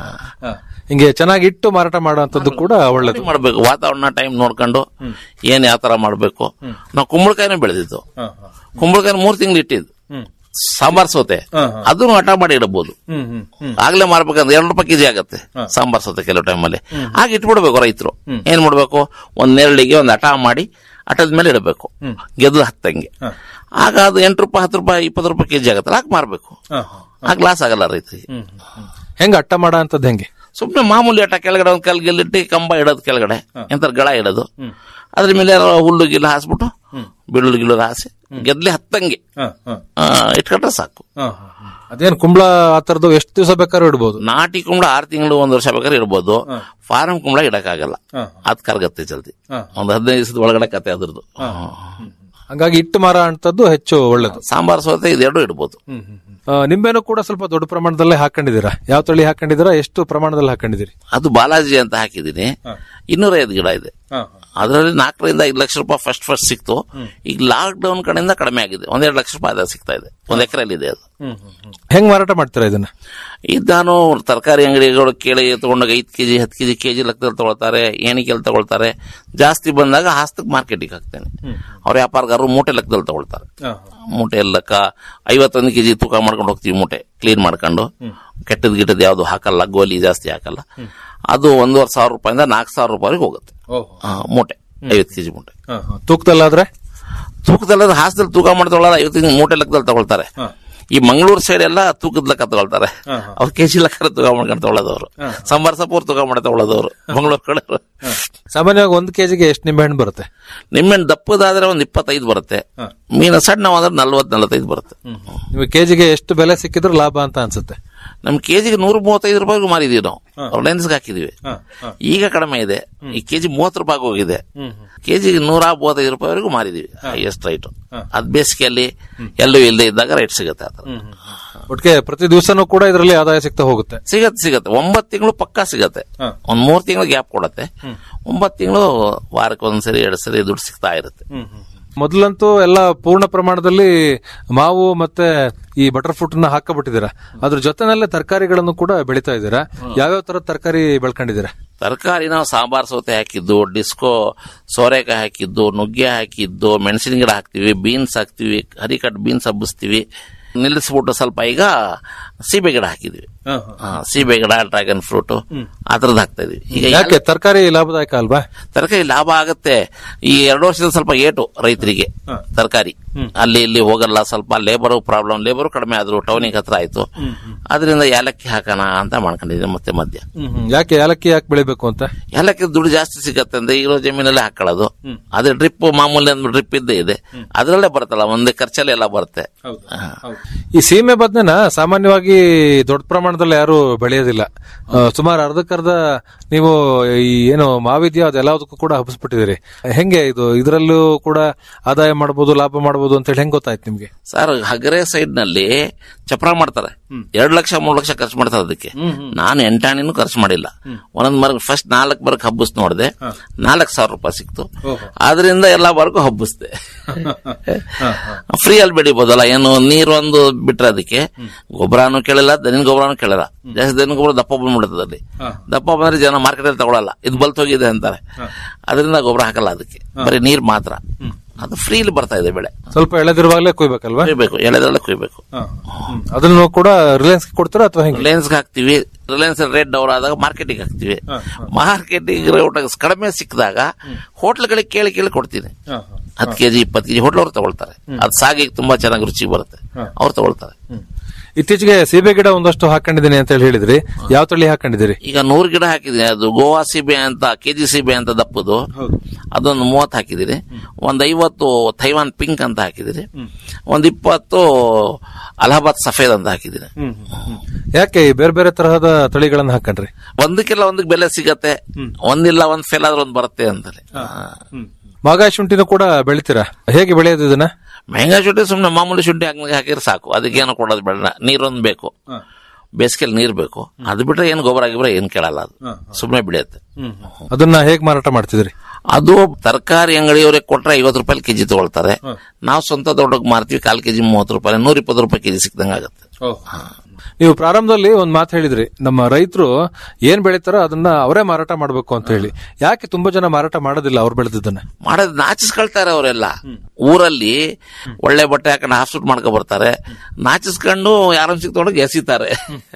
ಹಿಂಗೆ ಚೆನ್ನಾಗಿ ಇಟ್ಟು ಮಾರಾಟ ಮಾಡುವಂತದ್ದು ಕೂಡ ಒಳ್ಳೇದು ಮಾಡ್ಬೇಕು ವಾತಾವರಣ ಟೈಮ್ ನೋಡ್ಕೊಂಡು ಏನ್ ಯಾವ ತರ ಮಾಡ್ಬೇಕು ನಾವು ಕುಂಬಳಕಾಯಿನೇ ಬೆಳೆದಿದ್ದು ಕುಂಬಳಕಾಯಿ ಮೂರ್ ತಿಂಗಳು ಇಟ್ಟಿದ್ದು ಸಾಂಬಾರ್ ಸೌತೆ ಅದನ್ನು ಹಠ ಮಾಡಿ ಇಡಬಹುದು ಆಗ್ಲೇ ಮಾರ್ಬೇಕಂದ್ರೆ ಎರಡು ರೂಪಾಯಿ ಕೆಜಿ ಆಗತ್ತೆ ಸಾಂಬಾರ್ ಸೌತೆ ಕೆಲವು ಟೈಮಲ್ಲಿ ಆಗ ಇಟ್ಬಿಡ್ಬೇಕು ರೈತರು ಏನ್ ಮಾಡ್ಬೇಕು ಒಂದ್ ನೆರಳಿಗೆ ಒಂದ್ ಹಠ ಮಾಡಿ ಹಠದ ಮೇಲೆ ಇಡಬೇಕು ಗೆದ್ದು ಹತ್ತಂಗೆ ಆಗ ಅದು ಎಂಟು ರೂಪಾಯಿ ಹತ್ತು ರೂಪಾಯಿ ಇಪ್ಪತ್ತು ರೂಪಾಯಿ ಕೆಜಿ ಆಗತ್ತಲ್ಲ ಆಗ ಮಾರ್ಬೇಕು ಆಗ ಲಾಸ್ ಆಗಲ್ಲ ರೈತರಿಗೆ ಹೆಂಗ ಅಟ್ಟ ಮಾಡ ಅಂತದ್ ಹೆಂಗೆ ಸುಮ್ನೆ ಮಾಮೂಲಿ ಅಟ್ಟ ಕೆಳಗಡೆ ಒಂದ್ ಕಲ್ ಗೆಲ್ಲಿಟ್ಟು ಕಂಬ ಇಡೋದು ಕೆಳಗಡೆ ಎಂತ ಗಳ ಇಡೋದು ಅದ್ರ ಮೇಲೆ ಯಾರೋ ಹುಲ್ಲು ಗಿಲ್ಲು ಹಾಸ್ಬಿಟ್ಟು ಬಿಳ್ಳು ಗಿಳ್ಳು ಹಾಸಿ ಗೆದ್ಲೆ ಹತ್ತಂಗೆ ಆ, ಇಟ್ಕೊಂಡ್ರೆ ಸಾಕು ಅದೇನ್ ಕುಂಬಳ ಆ ತರದ್ದು ಎಷ್ಟು ದಿವಸ ಬೇಕಾದ್ರೂ ಇಡ್ಬೋದು ನಾಟಿ ಕುಂಬಳ ಆರು ತಿಂಗಳು ಒಂದ್ ವರ್ಷ ಬೇಕಾದ್ರೆ ಇಡ್ಬೋದು ಫಾರಂ ಕುಂಬಳ ಇಡಕ್ಕಾಗಲ್ಲ ಅದ್ ಕರ್ಗತ್ತೆ ಜಲ್ದಿ ಒಂದ್ ಹದಿನೈದು ದಿವಸದ ಒಳಗಡೆ ಕತೆ ಅದ್ರದ್ದು ಹಂಗಾಗಿ ಇಟ್ಟು ಮಾರ ಅಂತದ್ದು ಹೆಚ್ಚು ಒಳ್ಳೇದು ಸಾಂಬಾರ್ ಸೌತೆ ಇದೆರಡು ಇಡ್ಬೋದು ಆ, ನಿಂಬೆನೂ ಕೂಡ ಸ್ವಲ್ಪ ದೊಡ್ಡ ಪ್ರಮಾಣದಲ್ಲೇ ಹಾಕೊಂಡಿದ್ದೀರಾ ಯಾವ ತಳಿ ಹಾಕೊಂಡಿದ್ದೀರಾ ಎಷ್ಟು ಪ್ರಮಾಣದಲ್ಲಿ ಹಾಕೊಂಡಿದ್ದೀರಿ ಅದು ಬಾಲಾಜಿ ಅಂತ ಹಾಕಿದೀನಿ ಇನ್ನೂರೈದು ಗಿಡ ಇದೆ ಅದರಲ್ಲಿ ನಾಲ್ಕರಿಂದ ಐದು ಲಕ್ಷ ರೂಪಾಯಿ ಫಸ್ಟ್ ಫಸ್ಟ್ ಸಿಕ್ತು ಈಗ ಲಾಕ್ ಡೌನ್ ಕಡೆಯಿಂದ ಕಡಿಮೆ ಆಗಿದೆ ಒಂದೆರಡು ಲಕ್ಷ ರೂಪಾಯಿ ಆದಾಯ ಸಿಗ್ತಾ ಇದೆ ಒಂದ್ ಎಕರೆಯಲ್ಲಿ ಇದೆ ಅದು ಹೆಂಗ್ ಮಾರಾಟ ಮಾಡ್ತೀರಾ ಇದನ್ನ ಇದು ನಾನು ತರಕಾರಿ ಅಂಗಡಿಗಳು ಕೇಳಿ ತಗೊಂಡಾಗ ಐದು ಕೆಜಿ ಹತ್ತು ಕೆಜಿ ಕೆಜಿ ಲೆಕ್ಕದಲ್ಲಿ ತಗೊಳ್ತಾರೆ ಏಣಿಕೆಯಲ್ಲಿ ತಗೊಳ್ತಾರೆ ಜಾಸ್ತಿ ಬಂದಾಗ ಹಾಸ್ತಕ್ ಮಾರ್ಕೆಟಿಗೆ ಹಾಕ್ತೇನೆ ಅವ್ರ ವ್ಯಾಪಾರಗಾರರು ಮೂಟೆ ಲೆಕ್ಕದಲ್ಲಿ ತಗೊಳ್ತಾರೆ ಮೂಟೆ ಲೆಕ್ಕ ಐವತ್ತೊಂದು ಕೆಜಿ ತೂಕ ಮಾಡ್ಕೊಂಡು ಹೋಗ್ತೀವಿ ಮೂಟೆ ಕ್ಲೀನ್ ಮಾಡ್ಕೊಂಡು ಕೆಟ್ಟದ್ ಗಿಟ್ಟದ್ ಯಾವ್ದು ಹಾಕಲ್ಲ ಗೋಲಿ ಜಾಸ್ತಿ ಹಾಕಲ್ಲ ಅದು ಒಂದೂವರೆ ಸಾವಿರ ರೂಪಾಯಿಂದ ನಾಲ್ಕು ಸಾವಿರ ರೂಪಾಯಿಗೆ ಹೋಗುತ್ತೆ ಆ, ಮೂಟೆ ಐವತ್ತು ಕೆಜಿ ಮೂಟೆ ತೂಕದಲ್ಲಾದ್ರೆ ತೂಕದಲ್ಲಿ ಹಾಸದಲ್ಲಿ ತೂಕ ಮಾಡಿ ತಗೊಳ್ಳಲ್ಲ ಐವತ್ತು ಮೂಟೆ ಲೆಕ್ಕದಲ್ಲಿ ತಗೊಳ್ತಾರೆ ಈ ಮಂಗಳೂರು ಸೈಡ್ ಎಲ್ಲ ತೂಕದ ಲೆಕ್ಕ ತಗೊಳ್ತಾರೆ ಅವ್ರು ಕೆಜಿ ಲೆಕ್ಕ ತೂಕ ಮಾಡ್ಕೊಂಡು ತಗೊಳ್ಳೋದವ್ರು ಸಾಂಬಾರ್ ಸಪೂರ್ ತೂಕ ಮಾಡಿ ತಗೊಳ್ಳೋದವ್ರು ಮಂಗಳೂರು ಕಡೆ ಸಾಮಾನ್ಯವಾಗಿ ಒಂದು ಕೆಜಿಗೆ ಎಷ್ಟು ನಿಂಬೆಹಣ್ಣು ಬರುತ್ತೆ ನಿಮ್ಮೆಣ್ಣು ದಪ್ಪದಾದ್ರೆ ಒಂದ್ ಇಪ್ಪತ್ತೈದು ಬರುತ್ತೆ ಮೀನು ಸಣ್ಣವಾದ್ರೆ ನಲ್ವತ್ ನಲವತ್ತೈದು ಬರುತ್ತೆ ನಿಮಗೆ ಕೆಜಿಗೆ ಎಷ್ಟು ಬೆಲೆ ಸಿಕ್ಕಿದ್ರೆ ಲಾಭ ಅಂತ ಅನ್ಸುತ್ತೆ ನಮ್ ಕೆಜಿಗೆ ನೂರ ಮೂವತ್ತೈದು ರೂಪಾಯಿಗೂ ಮಾರಿದೀವಿ ನಾವು ರಿಲಯನ್ಸ್ಗೆ ಹಾಕಿದೀವಿ ಈಗ ಕಡಿಮೆ ಇದೆ ಈ ಕೆಜಿ ಮೂವತ್ತು ರೂಪಾಯಿ ಹೋಗಿದೆ ಕೆಜಿಗೆ ನೂರ ಮೂವತ್ತೈದು ರೂಪಾಯಿವರೆಗೂ ಮಾರಿದೀವಿ ಹೈಯೆಸ್ಟ್ ರೈಟ್ ಅದ್ ಬೇಸಿಗೆಯಲ್ಲಿ ಎಲ್ಲೂ ಇಲ್ಲದೆ ಇದ್ದಾಗ ರೈಟ್ ಸಿಗುತ್ತೆ ಆ ಥರ. ಒಟ್ಟಿಗೆ ಪ್ರತಿ ದಿವಸನೂ ಕೂಡ ಇದರಲ್ಲಿ ಆದಾಯ ಸಿಗ್ತಾ ಹೋಗುತ್ತೆ ಸಿಗತ್ತೆ ಸಿಗತ್ತೆ ಒಂಬತ್ತು ತಿಂಗಳು ಪಕ್ಕಾ ಸಿಗತ್ತೆ ಒಂದ್ ಮೂರ್ ತಿಂಗಳು ಗ್ಯಾಪ್ ಕೊಡತ್ತೆ ಒಂಬತ್ತು ತಿಂಗಳು ವಾರಕ್ಕೆ ಒಂದ್ಸರಿ ಎರಡು ಸರಿ ದುಡ್ಡು ಸಿಗ್ತಾ ಇರುತ್ತೆ ಮೊದಲಂತೂ ಎಲ್ಲ ಪೂರ್ಣ ಪ್ರಮಾಣದಲ್ಲಿ ಮಾವು ಮತ್ತೆ ಈ ಬಟರ್ ಫ್ರೂಟ್ ನ ಹಾಕಬಿಟ್ಟಿದ್ದೀರಾ ಅದ್ರ ಜೊತೆನಲ್ಲೇ ತರಕಾರಿಗಳನ್ನು ಕೂಡ ಬೆಳಿತಾ ಇದ್ದೀರಾ ಯಾವ್ಯಾವ ತರದ ತರಕಾರಿ ಬೆಳ್ಕೊಂಡಿದ್ದೀರಾ ತರಕಾರಿ ನಾವು ಸಾಂಬಾರ್ ಸೌತೆ ಹಾಕಿದ್ದು ಡಿಸ್ಕೋ ಸೋರೆಕಾಯಿ ಹಾಕಿದ್ದು ನುಗ್ಗೆ ಹಾಕಿದ್ದು ಮೆಣಸಿನ ಗಿಡ ಹಾಕ್ತಿವಿ ಬೀನ್ಸ್ ಹಾಕ್ತಿವಿ ಹರಿಕಟ್ ಬೀನ್ಸ್ ಹಬ್ಬಿಸ್ತೀವಿ ನಿಲ್ಲಿಸ್ಬಿಟ್ಟು ಸ್ವಲ್ಪ ಈಗ ಸೀಬೆ ಗಿಡ ಹಾಕಿದ್ವಿ ಆ, ಸೀಬೆ ಗಿಡ ಡ್ರ್ಯಾಗನ್ ಫ್ರೂಟ್ ಆ ಥರದ್ದು ಹಾಕ್ತಾ ಇದೀವಿ ಈಗ ಯಾಕೆ ತರಕಾರಿ ಲಾಭದಾಯಕ ಅಲ್ವಾ ತರಕಾರಿ ಲಾಭ ಆಗತ್ತೆ ಈ ಎರಡು ವರ್ಷದ ಸ್ವಲ್ಪ ಏಟು ರೈತರಿಗೆ ತರಕಾರಿ ಅಲ್ಲಿ ಇಲ್ಲಿ ಹೋಗಲ್ಲ ಸ್ವಲ್ಪ ಲೇಬರ್ ಪ್ರಾಬ್ಲಮ್ ಲೇಬರ್ ಕಡಿಮೆ ಆದ್ರು ಟೌನಿಗೆ ಹತ್ರ ಆಯ್ತು ಅದರಿಂದ ಏಲಕ್ಕಿ ಹಾಕೋಣ ಅಂತ ಮಾಡ್ಕೊಂಡಿದ್ದೀನಿ ಮತ್ತೆ ಮಧ್ಯ ಯಾಕೆ ಏಲಕ್ಕಿ ಯಾಕೆ ಬೆಳಿಬೇಕು ಅಂತ ಏಲಕ್ಕಿ ದುಡ್ಡು ಜಾಸ್ತಿ ಸಿಗತ್ತೆ ಅಂದ್ರೆ ಇರೋ ಜಮೀನಲ್ಲೇ ಹಾಕೊಳ್ಳೋದು ಅದೇ ಡ್ರಿಪ್ ಮಾಮೂಲಿ ಅಂದ್ರೆ ಡ್ರಿಪ್ ಇದ್ದೇ ಇದೆ ಅದರಲ್ಲೇ ಬರುತ್ತಲ್ಲ ಒಂದೇ ಖರ್ಚಲ್ಲಿ ಎಲ್ಲ ಬರುತ್ತೆ ಈ ಸೀಮೆ ಬದ್ನೆನ ಸಾಮಾನ್ಯವಾಗಿ ಸಾಮಾನ್ಯವಾಗಿ ದೊಡ್ಡ ಪ್ರಮಾಣದಲ್ಲಿ ಯಾರು ಬೆಳೆಯೋದಿಲ್ಲ ಆ, ಸುಮಾರು ಅರ್ಧಕ್ಕರ್ಧ ನೀವು ಈ ಏನು ಮಾವಿದ್ಯೋ ಅದೆಲ್ಲದಕ್ಕೂ ಕೂಡ ಹಬ್ಬಿಸ್ಬಿಟ್ಟಿದ್ದೀರಿ ಹೆಂಗೆ ಇದು ಇದರಲ್ಲೂ ಕೂಡ ಆದಾಯ ಮಾಡ್ಬೋದು ಲಾಭ ಮಾಡ್ಬೋದು ಅಂತ ಹೇಳಿ ಹೆಂಗ್ ಗೊತ್ತಾಯ್ತು ನಿಮ್ಗೆ ಸರ್ ಹಗರೆ ಸೈಡ್ ನಲ್ಲಿ ಚಪ್ರ ಮಾಡ್ತಾರೆ ಎರಡ್ ಲಕ್ಷ ಮೂರ್ ಲಕ್ಷ ಖರ್ಚು ಮಾಡ್ತಾರೆ ಅದಕ್ಕೆ ನಾನು ಎಂಟಾಣಿನೂ ಖರ್ಚು ಮಾಡಿಲ್ಲ ಒಂದೊಂದ್ ಮರ ಫಸ್ಟ್ ನಾಲ್ಕು ಮರಕ್ಕೆ ಹಬ್ಬಿಸ್ ನೋಡಿದೆ ನಾಲ್ಕು ಸಾವಿರ ರೂಪಾಯಿ ಸಿಕ್ತು ಅದರಿಂದ ಎಲ್ಲಾ ಮರಕ್ಕೂ ಹಬ್ಬಿಸ್ದೆ ಫ್ರೀ ಅಲ್ಲಿ ಬೆಳಿಬೋದಲ್ಲ ಏನು ನೀರು ಒಂದು ಬಿಟ್ರೆ ಅದಕ್ಕೆ ಗೊಬ್ಬರನು ಕೇಳಿಲ್ಲ ದನಿನ ಗೊಬ್ಬರನು ಕೇಳಿಲ್ಲ ಜಾಸ್ತಿ ದನಿನ ಗೊಬ್ಬರ ದಪ್ಪ ಬಂದ್ಬಿಡ್ತದೆ ಅಲ್ಲಿ ದಪ್ಪ ಬಂದ್ರೆ ಜನ ಮಾರ್ಕೆಟ್ ಅಲ್ಲಿ ತಗೊಳಲ್ಲ ಇದು ಬಲ್ತ್ ಹೋಗಿದೆ ಅಂತಾರೆ ಅದರಿಂದ ಗೊಬ್ಬರ ಹಾಕಲ್ಲ ಅದಕ್ಕೆ ಬರೀ ನೀರ್ ಮಾತ್ರ ಅದು ಫ್ರೀಲಿ ಬರ್ತಾ ಇದೆ ಬೆಳೆ ಸ್ವಲ್ಪ ಎಳೆದಿರುವಾಗಲೇ ಕುಯ್ಬೇಕಲ್ವಾ ಕುಯ್ಬೇಕು ಎಳೆದ್ರಲ್ಲೇ ಕುಯ್ಬೇಕು ಅದನ್ನು ಕೂಡ ರಿಲಯನ್ಸ್ ಕೊಡ್ತೀರಾ ಅಥವಾ ಹೆಂಗೆ ರಿಲಯನ್ಸ್ಗೆ ಹಾಕ್ತಿವಿ ರಿಲಯನ್ಸ್ ರೇಟ್ ಡೌನ್ ಆದಾಗ ಮಾರ್ಕೆಟಿಗೆ ಹಾಕ್ತಿವಿ ಮಾರ್ಕೆಟಿಗೆ ರೇಟ್ ಕಡಿಮೆ ಸಿಕ್ಕಿದಾಗ ಹೋಟ್ಲ್ಗಳಿಗೆ ಕೇಳಿ ಕೇಳಿ ಕೊಡ್ತೀನಿ ಹತ್ತು ಕೆಜಿ ಇಪ್ಪತ್ತು ಕೆಜಿ ಹೋಟ್ಲವ್ರು ತಗೊಳ್ತಾರೆ ಅದು ಸಾಗಿ ತುಂಬಾ ಚೆನ್ನಾಗಿ ರುಚಿ ಬರುತ್ತೆ ಅವ್ರು ತಗೊಳ್ತಾರೆ ಇತ್ತೀಚೆಗೆ ಸೀಬೆ ಗಿಡ ಒಂದಷ್ಟು ಹಾಕೊಂಡಿದ್ದೀನಿ ಅಂತ ಹೇಳಿ ಹೇಳಿದ್ರಿ ಯಾವ ತಳಿ ಹಾಕೊಂಡಿದ್ದೀರಿ ಈಗ ನೂರು ಗಿಡ ಹಾಕಿದ್ದೀನಿ ಅದು ಗೋವಾ ಸೀಬೆ ಅಂತ ಕೆಜಿ ಸೀಬೆ ಅಂತ ದಪ್ಪದು ಅದೊಂದು ಮೂವತ್ತು ಹಾಕಿದಿರಿ ಒಂದ್ ಐವತ್ತು ಥೈವಾನ್ ಪಿಂಕ್ ಅಂತ ಹಾಕಿದಿರಿ ಒಂದ್ ಇಪ್ಪತ್ತು ಅಲಹಾಬಾದ್ ಸಫೇದ್ ಅಂತ ಹಾಕಿದ್ದೀನಿ ಯಾಕೆ ಈ ಬೇರೆ ಬೇರೆ ತರಹದ ತಳಿಗಳನ್ನ ಹಾಕೊಂಡ್ರಿ ಒಂದಕ್ಕೆಲ್ಲ ಒಂದಕ್ಕೆ ಬೆಲೆ ಸಿಗತ್ತೆ ಒಂದಿಲ್ಲ ಒಂದ್ ಫೇಲ್ ಆದ್ರೆ ಒಂದ್ ಬರುತ್ತೆ ಅಂತಾರೆ ಮಾಗಾಯಿ ಶುಂಠಿನೂ ಕೂಡ ಬೆಳಿತೀರಾ ಹೇಗೆ ಬೆಳೆಯೋದು ಇದನ್ನ ಮೆಹಂಗಾ ಶುಂಠಿ ಸುಮ್ನೆ ಮಾಮೂಲಿ ಶುಂಠಿ ಹಾಕಿ ಹಾಕಿದ್ರೆ ಸಾಕು ಅದಕ್ಕೇನು ಕೊಡೋದು ಬೇಡ ನೀರೊಂದು ಬೇಕು ಬೇಸಿಗೆಲ್ ನೀರ್ ಬೇಕು ಅದು ಬಿಟ್ರೆ ಏನು ಗೊಬ್ಬರ ಆಗಿಬ್ರೆ ಏನ್ ಕೇಳಲ್ಲ ಅದು ಸುಮ್ನೆ ಬೆಳೆಯುತ್ತೆ ಅದನ್ನ ಹೇಗ್ ಮಾರಾಟ ಮಾಡ್ತಿದ್ರಿ ಅದು ತರಕಾರಿ ಅಂಗಡಿಯವರಿಗೆ ಕೊಟ್ರೆ ಐವತ್ತು ರೂಪಾಯಿ ಕೆಜಿ ತಗೊಳ್ತಾರೆ ನಾವು ಸ್ವಂತ ದೊಡ್ಡಕ್ಕೆ ಮಾರ್ತೀವಿ ಕಾಲ್ ಕೆಜಿ ಮೂವತ್ತು ರೂಪಾಯಿ ನೂರ ಇಪ್ಪತ್ತು ರೂಪಾಯಿ ಕೆಜಿ ಸಿಕ್ದಂಗ ಆಗುತ್ತೆ ನೀವು ಪ್ರಾರಂಭದಲ್ಲಿ ಒಂದ್ ಮಾತು ಹೇಳಿದ್ರಿ ನಮ್ಮ ರೈತರು ಏನ್ ಬೆಳಿತಾರೋ ಅದನ್ನ ಅವರೇ ಮಾರಾಟ ಮಾಡ್ಬೇಕು ಅಂತ ಹೇಳಿ ಯಾಕೆ ತುಂಬಾ ಜನ ಮಾರಾಟ ಮಾಡೋದಿಲ್ಲ ಅವ್ರು ಬೆಳೆದಿದ್ದನ್ನ ಮಾಡೋದ್ ನಾಚಿಸ್ಕೊಳ್ತಾರೆ ಅವರೆಲ್ಲ ಊರಲ್ಲಿ ಒಳ್ಳೆ ಬಟ್ಟೆ ಹಾಕೊಂಡು ಹಾಫ್ ಸೂಟ್ ಮಾಡ್ಕೊ ಬರ್ತಾರೆ ನಾಚಿಸ್ಕೊಂಡು ಯಾರನ್ನ ಸಿಕ್ತೊಳಗೆ ಎಸಿತಾರೆ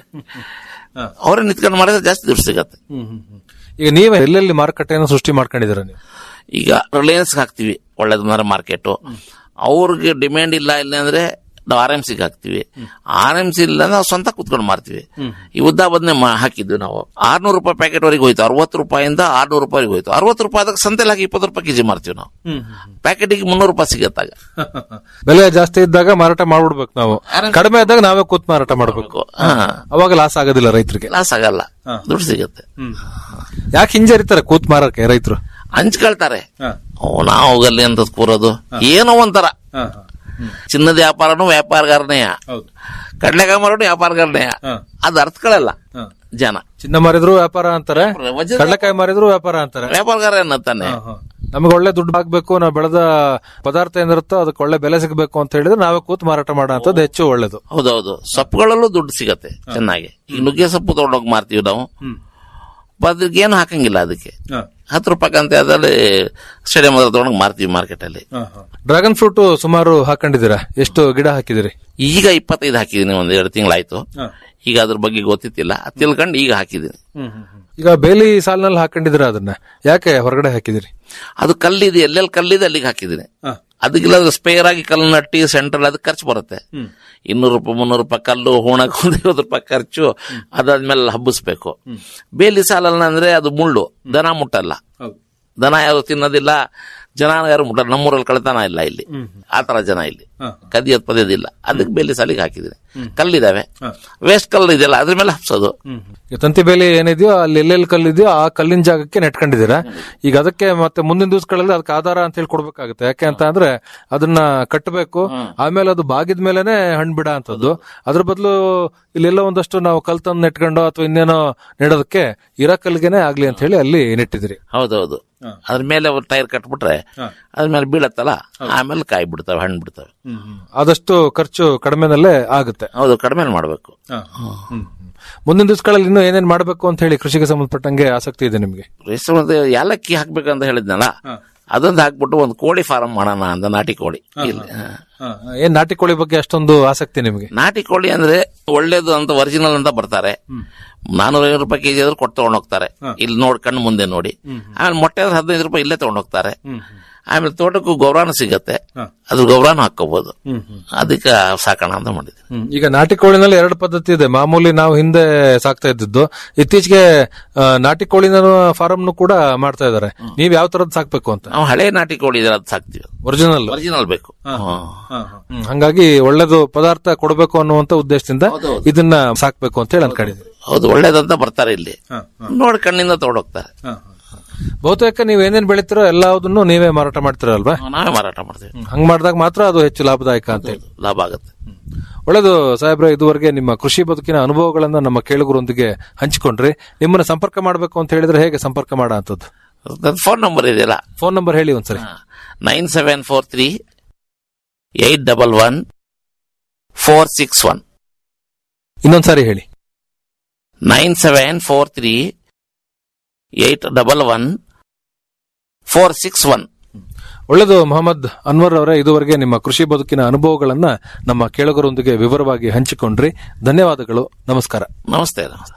ಅವರೇ ನಿಂತ್ಕೊಂಡು ಮಾಡಿದ್ರೆ ಜಾಸ್ತಿ ದುಡ್ಡು ಸಿಗತ್ತೆ ಈಗ ನೀವೇ ಎಲ್ಲೆಲ್ಲಿ ಮಾರುಕಟ್ಟೆಯನ್ನು ಸೃಷ್ಟಿ ಮಾಡ್ಕೊಂಡಿದ್ದೀರಾ ನೀವು ಈಗ ರಿಲಯನ್ಸ್ ಹಾಕ್ತಿವಿ ಒಳ್ಳೇದು ಮಾರ ಮಾರ್ಕೆಟ್ ಅವ್ರಿಗೆ ಡಿಮ್ಯಾಂಡ್ ಇಲ್ಲ ಇಲ್ಲ ಅಂದ್ರೆ ನಾವು ಆರ್ ಎಂ ಸಿಗೆ ಹಾಕ್ತಿವಿ ಆರ್ ಎಂ ಸಿ ಇಲ್ಲ ನಾವು ಸ್ವಂತ ಕುತ್ಕೊಂಡು ಮಾರ್ತೀವಿ ಈ ಉದ್ದ ಬದನೆ ಹಾಕಿದ್ವಿ ನಾವು ಆರ್ನೂರು ರೂಪಾಯಿ ಪ್ಯಾಕೆಟ್ ವರೆಗೆ ಹೋಯ್ತು ಅರವತ್ತು ರೂಪಾಯಿಂದ ಆರ್ನೂರು ರೂಪಾಯಿಗೆ ಹೋಯ್ತು ಅರವತ್ತು ರೂಪಾಯಿ ಅದಕ್ಕೆ ಸಂತೆಲಿ ಹಾಕಿ ಇಪ್ಪತ್ತು ರೂಪಾಯಿ ಕೆಜಿ ಮಾರ್ತೀವಿ ನಾವು ಪ್ಯಾಕೆಟಿಗೆ ಮುನ್ನೂರು ರೂಪಾಯಿ ಸಿಗತ್ತಾಗ ಬೆಲೆ ಜಾಸ್ತಿ ಇದ್ದಾಗ ಮಾರಾಟ ಮಾಡ್ಬಿಡ್ಬೇಕು ನಾವು ಕಡಿಮೆ ಇದ್ದಾಗ ನಾವೇ ಕೂತ್ ಮಾರಾಟ ಮಾಡ್ಬೇಕು ಅವಾಗ ಲಾಸ್ ಆಗೋದಿಲ್ಲ ರೈತರಿಗೆ ಲಾಸ್ ಆಗಲ್ಲ ದುಡ್ಡು ಸಿಗತ್ತೆ ಯಾಕೆ ಹಿಂಜರಿತಾರೆ ಕೂತ್ ಮಾರಕ್ಕೆ ರೈತರು ಹಂಚ್ಕೊಳ್ತಾರೆ ಓ, ನಾವು ಹೋಗಲ್ಲಿ ಅಂತ ಕೂರೋದು ಏನೋ ಒಂಥರ ಚಿನ್ನದ ವ್ಯಾಪಾರನು ವ್ಯಾಪಾರಗಾರನೇ ಕಡ್ಲೆಕಾಯಿ ಮಾರೋನು ವ್ಯಾಪಾರಗಾರನೇ ಅದು ಅರ್ಥಗಳಲ್ಲ ಜನ ಚಿನ್ನ ಮಾರಿದ್ರು ವ್ಯಾಪಾರ ಅಂತಾರೆ ಕಡಲೆಕಾಯಿ ಮಾರಿದ್ರು ವ್ಯಾಪಾರ ಅಂತಾರೆ ವ್ಯಾಪಾರಗಾರ ಅನ್ನತ್ತಾನೆ ನಮಗೆ ಒಳ್ಳೆ ದುಡ್ಡು ಹಾಕ್ಬೇಕು ನಾವು ಬೆಳೆದ ಪದಾರ್ಥ ಏನಿರುತ್ತೋ ಅದಕ್ಕೆ ಒಳ್ಳೆ ಬೆಲೆ ಸಿಗಬೇಕು ಅಂತ ಹೇಳಿದ್ರೆ ನಾವೇ ಕೂತ್ ಮಾರಾಟ ಮಾಡೋ ಅಂತದ್ದು ಹೆಚ್ಚು ಒಳ್ಳೇದು ಹೌದೌದು ಸೊಪ್ಪುಗಳಲ್ಲೂ ದುಡ್ಡು ಸಿಗತ್ತೆ ಚೆನ್ನಾಗಿ ಈಗ ನುಗ್ಗೆ ಸೊಪ್ಪು ತಗೊಂಡೋಗಿ ಮಾರ್ತೀವಿ ನಾವು ಅದಕ್ಕೆ ಏನು ಹಾಕಂಗಿಲ್ಲ ಅದಕ್ಕೆ ಹತ್ತು ರೂಪಾಯಿ ಅಂತ ಅದ್ರಲ್ಲಿ ಸ್ಟೇಡಿಯಂ ಹತ್ರ ತಗೊಂಡೋಗಿ ಮಾರ್ತೀವಿ ಮಾರ್ಕೆಟ್ ಅಲ್ಲಿ ಡ್ರ್ಯಾಗನ್ ಫ್ರೂಟ್ ಸುಮಾರು ಹಾಕೊಂಡಿದ್ದೀರಾ ಎಷ್ಟು ಗಿಡ ಹಾಕಿದಿರಿ ಈಗ ಇಪ್ಪತ್ತೈದು ಹಾಕಿದೀನಿ ಒಂದ್ ಎರಡು ತಿಂಗಳಾಯ್ತು ಈಗ ಅದ್ರ ಬಗ್ಗೆ ಗೊತ್ತಿತ್ತಿಲ್ಲ ಅದ್ ತಿಳ್ಕೊಂಡು ಈಗ ಹಾಕಿದೀನಿ ಈಗ ಬೇಲಿ ಸಾಲಿನಲ್ಲಿ ಹಾಕೊಂಡಿದ್ದೀರಾ ಅದನ್ನ ಯಾಕೆ ಹೊರಗಡೆ ಹಾಕಿದಿರಿ ಅದು ಕಲ್ಲಿದೆ ಎಲ್ಲೆಲ್ಲಿ ಕಲ್ಲಿದೆ ಅಲ್ಲಿಗೆ ಹಾಕಿದೀನಿ ಅದಕ್ಕಿಲ್ಲ ಸ್ಪೇರ್ ಆಗಿ ಕಲ್ಲು ನಟ್ಟಿ ಸೆಂಟ್ರಲ್ ಅದಕ್ಕೆ ಖರ್ಚು ಬರುತ್ತೆ ಇನ್ನೂರು ರೂಪಾಯಿ ಮುನ್ನೂರು ರೂಪಾಯಿ ಕಲ್ಲು ಹೂಣಕ್ಕೆ ಒಂದು ಐವತ್ತು ರೂಪಾಯಿ ಖರ್ಚು ಅದಾದ್ಮೇಲೆ ಹಬ್ಬಿಸ್ಬೇಕು ಬೇಲಿ ಸಾಲಲ್ಲ ಅಂದ್ರೆ ಅದು ಮುಳ್ಳು ದನ ಮುಟ್ಟಲ್ಲ ದನ ಯಾರು ತಿನ್ನೋದಿಲ್ಲ ಜನ ಯಾರು ಮುಟ್ಟಲ್ಲ ನಮ್ಮೂರಲ್ಲಿ ಕಳ್ತನ ಇಲ್ಲ ಇಲ್ಲಿ ಆ ತರ ಜನ ಇಲ್ಲಿ ಕದಿಯೋದ್ ಪದ್ಯದಿಲ್ಲ ಅದಕ್ಕೆ ಬೇಲಿ ಸಾಲಿಗೆ ಹಾಕಿದೀನಿ ಕಲ್ಲಿದಾವೆ ವೇಸ್ಟ್ ಕಲ್ಲು ಇದೆಯಲ್ಲ ಅದ್ರ ಮೇಲೆ ಹಬ್ಸೋದು ಈಗ ತಂತಿ ಬೇಲಿ ಏನಿದೆಯೋ ಅಲ್ಲಿ ಎಲ್ಲೆಲ್ಲಿ ಕಲ್ಲಿದೆಯೋ ಆ ಕಲ್ಲಿನ ಜಾಗಕ್ಕೆ ನೆಟ್ಕೊಂಡಿದ್ದೀರಾ ಈಗ ಅದಕ್ಕೆ ಮತ್ತೆ ಮುಂದಿನ ದಿವಸಗಳಲ್ಲಿ ಅದಕ್ಕೆ ಆಧಾರ ಅಂತ ಹೇಳಿ ಕೊಡ್ಬೇಕಾಗುತ್ತೆ ಯಾಕೆ ಅಂತ ಅಂದ್ರೆ ಅದನ್ನ ಕಟ್ಟಬೇಕು ಆಮೇಲೆ ಅದು ಬಾಗಿದ ಮೇಲೆನೆ ಹಣ್ಣು ಬಿಡ ಅಂತದ್ದು ಅದ್ರ ಬದಲು ಇಲ್ಲೆಲ್ಲ ಒಂದಷ್ಟು ನಾವು ಕಲ್ ತಂದು ನೆಟ್ಕೊಂಡು ಅಥವಾ ಇನ್ನೇನೋ ನೆಡೋದಕ್ಕೆ ಇರೋ ಕಲ್ಗೆನೆ ಆಗ್ಲಿ ಅಂತ ಹೇಳಿ ಅಲ್ಲಿ ನೆಟ್ಟಿದ್ರಿ ಹೌದೌದು ಅದ್ರ ಮೇಲೆ ಒಂದು ಟೈರ್ ಕಟ್ಬಿಟ್ರೆ ಅದ್ರ ಮೇಲೆ ಬೀಳತ್ತಲ್ಲ ಆಮೇಲೆ ಕಾಯಿ ಬಿಡ್ತವೆ ಹಣ್ಣು ಬಿಡ್ತವೆ ಆದಷ್ಟು ಖರ್ಚು ಕಡಿಮೆನಲ್ಲೇ ಆಗುತ್ತೆ ಹೌದು ಕಡಿಮೆ ಮಾಡಬೇಕು ಮುಂದಿನ ದಿವಸಗಳಲ್ಲಿ ಇನ್ನೂ ಏನೇನ್ ಮಾಡಬೇಕು ಅಂತ ಹೇಳಿ ಕೃಷಿಗೆ ಸಂಬಂಧಪಟ್ಟಂಗೆ ಆಸಕ್ತಿ ಇದೆ ನಿಮ್ಗೆ ಮತ್ತೆ ಯಾಲಕ್ಕಿ ಹಾಕ್ಬೇಕಂತ ಹೇಳಿದ್ನಲ್ಲ ಅದೊಂದು ಹಾಕ್ಬಿಟ್ಟು ಒಂದು ಕೋಳಿ ಫಾರಂ ಮಾಡೋಣ ಅಂತ ನಾಟಿ ಕೋಳಿ ಇಲ್ಲಿ ಹಾ. ಏನ್ ನಾಟಿ ಕೋಳಿ ಬಗ್ಗೆ ಅಷ್ಟೊಂದು ಆಸಕ್ತಿ ನಿಮಗೆ ನಾಟಿ ಕೋಳಿ ಅಂದ್ರೆ ಒಳ್ಳೇದು ಅಂತ ಒರಿಜಿನಲ್ ಅಂತ ಬರ್ತಾರೆ ನಾನೂರ ಐವತ್ತು ರೂಪಾಯಿ ಕೆಜಿ ಆದ್ರೂ ಕೊಟ್ಟು ತಗೊಂಡ್ ಹೋಗ್ತಾರೆ ಇಲ್ಲಿ ನೋಡ್ ಕಣ್ಣು ಮುಂದೆ ನೋಡಿ ಆಮೇಲೆ ಮೊಟ್ಟೆ ಆದ್ರೆ ಹದಿನೈದು ರೂಪಾಯಿ ಇಲ್ಲೇ ತಗೊಂಡ್ ಹೋಗ್ತಾರೆ ಆಮೇಲೆ ತೋಟಕ್ಕೂ ಗೊಬ್ಬರನೂ ಸಿಗತ್ತೆ ಅದ್ರ ಗೊಬ್ಬರನೂ ಹಾಕೋಬಹುದು ಅದಕ್ಕೆ ಸಾಕೋಣ ಅಂತ ಮಾಡಿದ್ವಿ ಹ್ಮ್. ಈಗ ನಾಟಿ ಕೋಳಿನಲ್ಲಿ ಎರಡು ಪದ್ಧತಿ ಇದೆ ಮಾಮೂಲಿ ನಾವು ಹಿಂದೆ ಸಾಕ್ತಾ ಇದ್ದಿದ್ದು ಇತ್ತೀಚೆಗೆ ಆ, ನಾಟಿ ಕೋಳಿನ ಫಾರಂ ಕೂಡ ಮಾಡ್ತಾ ಇದಾರೆ ನೀವ್ ಯಾವ ತರದ್ ಸಾಕ್ಬೇಕು ಅಂತ ನಾವು ಹಳೆ ನಾಟಿ ಕೋಳಿ ಇದ್ರೆ ಅದು ಸಾಕ್ತಿವಿ ಒರಿಜಿನಲ್ ಒರಿಜಿನಲ್ ಬೇಕು ಹಂಗಾಗಿ ಒಳ್ಳೇದು ಪದಾರ್ಥ ಕೊಡಬೇಕು ಅನ್ನುವಂತ ಉದ್ದೇಶದಿಂದ ಇದನ್ನ ಸಾಕ್ಬೇಕು ಅಂತ ಹೇಳಿ ಅನ್ಕೊಂಡಿದ್ವಿ ಹೌದು ಒಳ್ಳೇದಂತ ಬರ್ತಾರೆ ಇಲ್ಲಿ ನೋಡಿ ಕಣ್ಣಿಂದ ತಗೊಂಡೋಗ್ತಾರೆ ಬಹುತೇಕ ನೀವ್ ಏನೇನ್ ಬೆಳಿತೀರೋ ಎಲ್ಲದನ್ನು ನೀವೇ ಮಾರಾಟ ಮಾಡ್ತೀರಲ್ವಾ ನಾವೇ ಮಾರಾಟ ಮಾಡ್ತೀವಿ ಹಂಗ್ ಮಾಡಿದಾಗ ಮಾತ್ರ ಅದು ಹೆಚ್ಚು ಲಾಭದಾಯಕ ಅಂತ ಹೇಳಿ ಲಾಭ ಆಗುತ್ತೆ ಒಳ್ಳೇದು ಸಾಹೇಬ್ರೆ ಇದುವರೆಗೆ ನಿಮ್ಮ ಕೃಷಿ ಬದುಕಿನ ಅನುಭವಗಳನ್ನ ನಮ್ಮ ಕೇಳುಗರೊಂದಿಗೆ ಹಂಚಿಕೊಂಡ್ರಿ ನಿಮ್ಮನ್ನ ಸಂಪರ್ಕ ಮಾಡಬೇಕು ಅಂತ ಹೇಳಿದ್ರೆ ಹೇಗೆ ಸಂಪರ್ಕ ಮಾಡೋ ಅಂತದ್ದು ನನ್ನ ಫೋನ್ ನಂಬರ್ ಇದೆಯಲ್ಲ ಫೋನ್ ನಂಬರ್ ಹೇಳಿ ಒಂದ್ಸರಿ nine seven four three eight double one four six one ಇನ್ನೊಂದ್ಸಾರಿ ಹೇಳಿ nine seven four three eight double one four six one ಒಳ್ಳೆದು ಮೊಹಮ್ಮದ್ ಅನ್ವರ್ ಅವರೇ ಇದುವರೆಗೆ ನಿಮ್ಮ ಕೃಷಿ ಬದುಕಿನ ಅನುಭವಗಳನ್ನ ನಮ್ಮ ಕೇಳುಗರೊಂದಿಗೆ ವಿವರವಾಗಿ ಹಂಚಿಕೊಂಡ್ರಿ ಧನ್ಯವಾದಗಳು ನಮಸ್ಕಾರ ನಮಸ್ತೆ ನಮಸ್ತೆ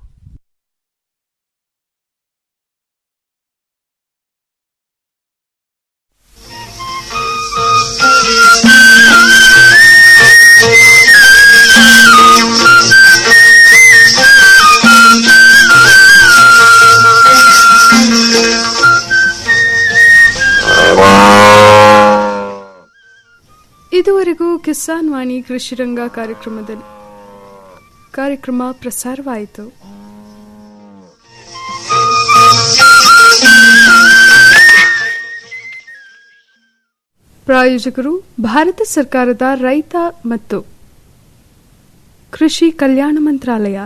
ಇದುವರೆಗೂ ಕಿಸಾನ್ ವಾಣಿ ಕೃಷಿರಂಗ ಕಾರ್ಯಕ್ರಮದಲ್ಲಿ ಕಾರ್ಯಕ್ರಮ ಪ್ರಸಾರವಾಯಿತು ಪ್ರಾಯೋಜಕರು ಭಾರತ ಸರ್ಕಾರದ ರೈತ ಮತ್ತು ಕೃಷಿ ಕಲ್ಯಾಣ ಮಂತ್ರಾಲಯ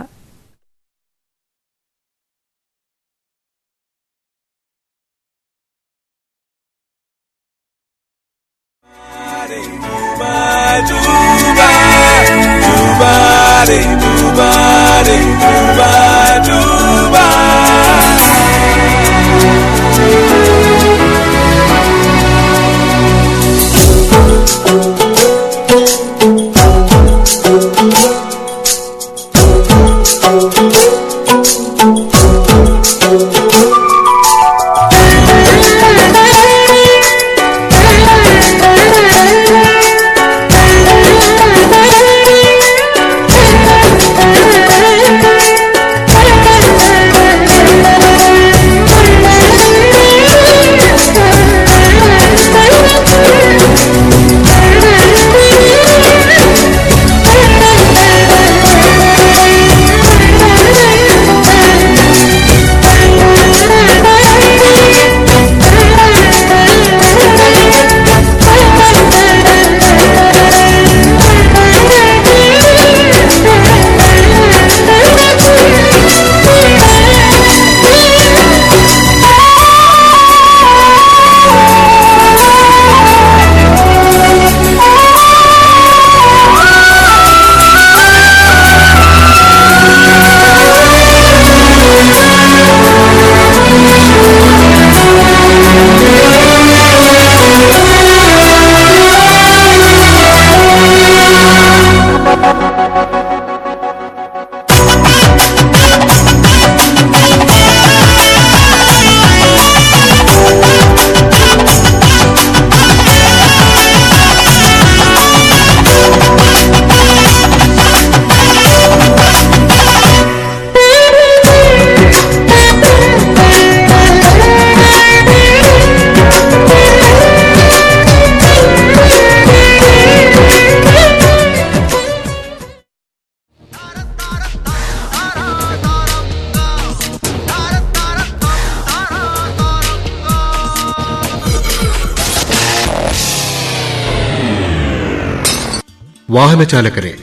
ವಾಹನ ಚಾಲಕರೇ